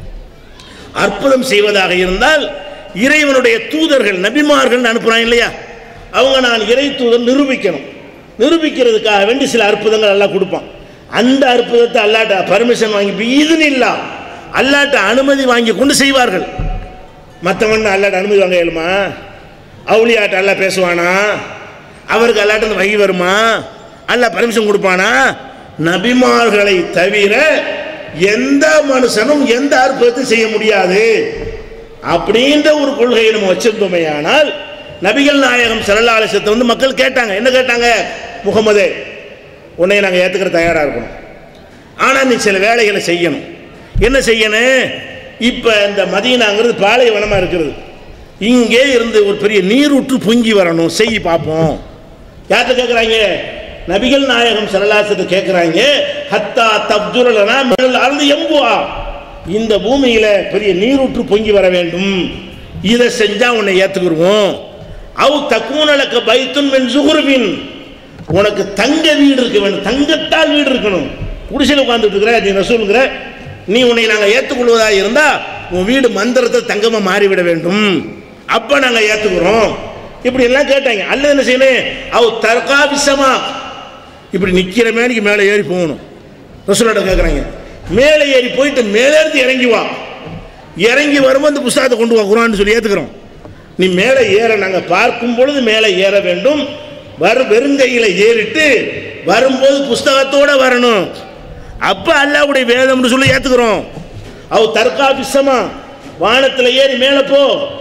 A: அற்புதம் செய்வதாக இருந்தால் இறைவனுடைய தூதர்கள் நபிமார்கள் அனுப்புறாங்க இல்லையா அவங்க நான் இறை தூதர் நிரூபிக்கணும் நிரூபிக்கிறதுக்காக வேண்டி சில அற்புதங்கள் எல்லாம் கொடுப்பான் அந்த அற்புதத்தை அல்லாட்ட பர்மிஷன் வாங்கி இதுன்னு இல்லா அல்லாட்ட அனுமதி வாங்கி கொண்டு செய்வார்கள் மற்றவன் அல்லாட்ட அனுமதி வாங்க இயலுமா அவுளியாட்ட அல்லா பேசுவானா அவருக்கு அல்லாட்ட இந்த வகி வருமா அல்ல பர்மிஷன் கொடுப்பானா நபிமார்களை தவிர எந்த மனுஷனும் எந்த அற்புதத்தையும் செய்ய முடியாது அப்படின்ற ஒரு கொள்கையை நம்ம வச்சிருந்தோமே ஆனால் நபிகள் நாயகம் சரலாலசத்தை வந்து மக்கள் கேட்டாங்க என்ன கேட்டாங்க முகமதே உன்னை நாங்கள் ஏற்றுக்கிற தயாராக இருக்கணும் ஆனால் நீ சில வேலைகளை செய்யணும் என்ன செய்யணும் இப்போ இந்த மதீனாங்கிறது பாலைவனமாக இருக்கிறது இங்கே இருந்து ஒரு பெரிய நீரூற்று பொங்கி வரணும் செய் பார்ப்போம் யார்கிட்ட கேட்குறாங்க நபிகள் நாயகம் சரலாசத்தை கேட்குறாங்க ஹத்தா தப்துரலனா மினல் அருந்து எம்புவா இந்த பூமியில் பெரிய நீரூற்று பொங்கி வர வேண்டும் இதை செஞ்சா உன்னை ஏத்துக்குருவோம் அவ் தக்கூனலக்க பைத்துன் மின் சுகுருபின் உனக்கு தங்க வீடு இருக்க வேண்டும் தங்கத்தால் வீடு இருக்கணும் குடிசையில் உட்கார்ந்துட்டு இருக்கிற நீ ரசூலுங்கிற நீ உன்னை நாங்கள் ஏற்றுக்கொள்வதா இருந்தா உன் வீடு மந்திரத்தை தங்கமா மாறிவிட வேண்டும் அப்ப நாங்க ஏத்துக்கிறோம் இப்படி எல்லாம் கேட்டாங்க அல்லது என்ன செய்யணும் அவ தற்கா விஷமா இப்படி நிக்கிற மேனிக்கு மேலே ஏறி போகணும் ரசூலோட கேட்குறாங்க மேலே ஏறி போயிட்டு மேலே இருந்து இறங்கி வா இறங்கி வரும்போது இந்த புஸ்தகத்தை கொண்டு வா குரான்னு சொல்லி ஏத்துக்கிறோம் நீ மேலே ஏற நாங்கள் பார்க்கும் பொழுது மேலே ஏற வேண்டும் வரு வெறுங்கையில் ஏறிட்டு வரும்போது புஸ்தகத்தோட வரணும் அப்ப அல்லாஹ்வுடைய வேதம்னு சொல்லி ஏத்துக்கிறோம் அவ தற்கா பிசமா வானத்தில் ஏறி மேலே போ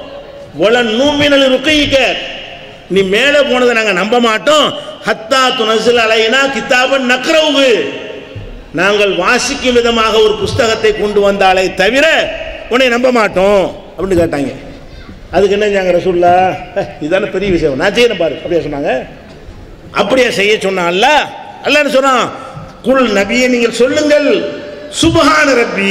A: ஒல நூமினல் ருக்கையிக்க நீ மேலே போனதை நாங்கள் நம்ப மாட்டோம் ஹத்தா துணசில் அலையினா கித்தாபன் நக்ரவுகு நாங்கள் வாசிக்கும் விதமாக ஒரு புஸ்தகத்தை கொண்டு வந்தாலே தவிர உன்னை நம்ப மாட்டோம் அப்படின்னு கேட்டாங்க அதுக்கு என்ன செஞ்சாங்க ரசூல்லா "அஹ், இதான பெரிய விஷயம் நான் செய்யணும் பாரு அப்படியே சொன்னாங்க அப்படியே செய்ய சொன்னான் அல்ல அல்லான்னு சொன்னான் குல் நபியை நீங்கள் சொல்லுங்கள் சுபஹான ரப்பி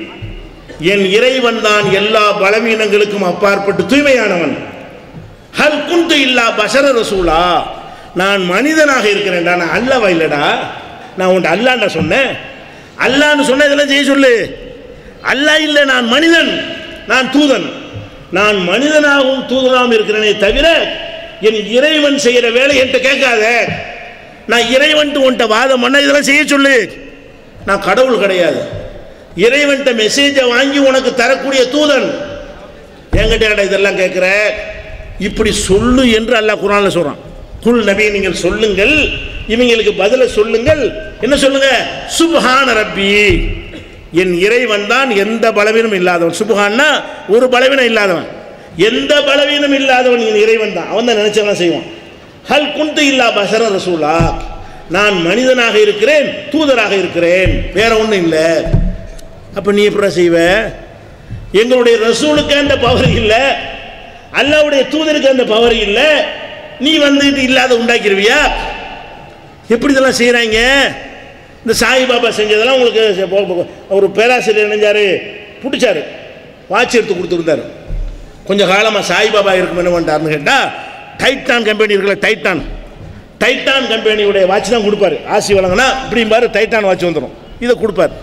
A: என் இறைவன் தான் எல்லா பலவீனங்களுக்கும் அப்பாற்பட்டு தூய்மையானவன் ஹல் குந்து இல்லா பஷர ரசூலா நான் மனிதனாக இருக்கிறேன்டா நான் அல்லவா இல்லடா நான் உன்ட்ட அல்லாண்டா சொன்னேன் அல்லான்னு சொன்ன இதெல்லாம் செய்ய சொல்லு அல்லாஹ் இல்லை நான் மனிதன் நான் தூதன் நான் மனிதனாகவும் தூதனாகவும் இருக்கிறேனே தவிர என் இறைவன் செய்கிற வேலை என்கிட்ட கேட்காத நான் இறைவன்ட்டு உன்ட்ட வாதம் பண்ண இதெல்லாம் செய்ய சொல்லு நான் கடவுள் கிடையாது இறைவன்ட்ட மெசேஜை வாங்கி உனக்கு தரக்கூடிய தூதன் என்கிட்ட ஏன்டா இதெல்லாம் கேட்குற இப்படி சொல்லு என்று அல்லாஹ் குரான்ல சொல்றான் குல் நபி நீங்கள் சொல்லுங்கள் இவங்களுக்கு பதில சொல்லுங்கள் என்ன சொல்லுங்க சுப்ஹான ரப்பி என் இறைவன் தான் எந்த பலவீனம் இல்லாதவன் சுப்ஹான்னா ஒரு பலவீனம் இல்லாதவன் எந்த பலவீனம் இல்லாதவன் என் இறைவன் தான் அவன் தான் நினைச்சவன் செய்வான் ஹல் குந்து இல்லா பசர ரசூலா நான் மனிதனாக இருக்கிறேன் தூதராக இருக்கிறேன் வேற ஒன்றும் இல்லை அப்போ நீ எப்படி செய்வ எங்களுடைய ரசூலுக்கு அந்த பவர் இல்லை அல்லாவுடைய தூதருக்கு அந்த பவர் இல்லை நீ வந்து இது இல்லாத உண்டாக்கிடுவியா எப்படி இதெல்லாம் செய்கிறாங்க இந்த சாய்பாபா செஞ்சதெல்லாம் உங்களுக்கு செ- போ- போ- ஒரு பேராசிரியர் நினைஞ்சாரு பிடிச்சாரு வாட்ச் எடுத்து கொடுத்துருந்தாரு கொஞ்சம் காலமாக சாய்பாபா இருக்கும் என்ன பண்ணிட்டாருன்னு கேட்டால் டைட்டான் கம்பெனி இருக்குல்ல டைட்டான் டைட்டான் கம்பெனியுடைய வாட்ச் தான் கொடுப்பாரு ஆசி வழங்கினா இப்படி பாரு டைட்டான் வாட்ச் வந்துடும் இதை கொடுப்பாரு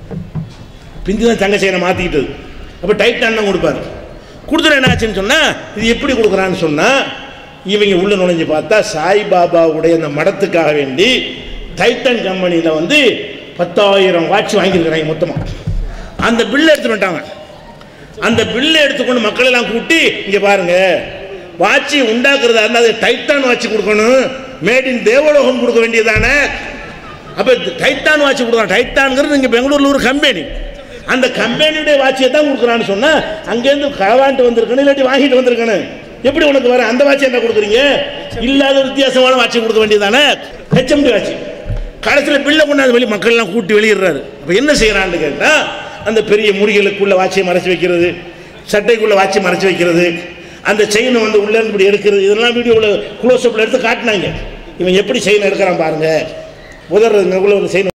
A: பிந்தி தான் தங்க செயினை மாற்றிக்கிட்டது அப்போ டைட்டான் தான் கொடுப்பாரு கொடுத்துட்டு என்ன ஆச்சுன்னு சொன்னால் இது எப்படி கொடுக்குறான்னு சொன்னால் இவங்க உள்ள நுழைஞ்சு பார்த்தா சாய்பாபாவுடைய அந்த மடத்துக்காக வேண்டி டைட்டன் கம்பெனியில் வந்து பத்தாயிரம் வாட்ச் வாங்கியிருக்கிறாங்க மொத்தமாக அந்த பில்லை எடுத்துட்டு வந்துட்டாங்க அந்த பில்லை எடுத்துக்கொண்டு மக்கள் எல்லாம் கூட்டி இங்கே பாருங்க வாட்சி உண்டாக்குறதா இருந்தால் அது டைட்டான் வாட்சி கொடுக்கணும் மேட் இன் தேவலோகம் கொடுக்க வேண்டியதானே அப்போ டைட்டான் வாட்ச் கொடுக்குறான் டைட்டான்ங்கிறது இங்கே பெங்களூரில் ஒரு கம்பெனி அந்த கம்பெனியுடைய வாட்சியை தான் கொடுக்குறான்னு சொன்னால் அங்கேருந்து களவான்ட்டு வந்திருக்கணும் இல்லாட்டி வாங்கிட்டு வந்திருக்கணும் எப்படி உனக்கு வர அந்த வாட்சி என்ன கொடுக்குறீங்க இல்லாத வித்தியாசமான வாட்சி கொடுக்க வேண்டியதானே ஹெச்எம்டி வாட்சி கடைசியில் பில்லை கொண்டாந்து வெளியே மக்கள்லாம் கூட்டி வெளியிடுறாரு அப்போ என்ன செய்கிறான்னு கேட்டால் அந்த பெரிய முடிகளுக்குள்ள வாட்சியை மறைச்சு வைக்கிறது சட்டைக்குள்ள வாட்சி மறைச்சு வைக்கிறது அந்த செயினை வந்து உள்ளே இருந்து இப்படி எடுக்கிறது இதெல்லாம் வீடியோவில் க்ளோஸ் அப்பில் எடுத்து காட்டினாங்க இவன் எப்படி செயின் எடுக்கிறான் பாருங்க முதல் செயின்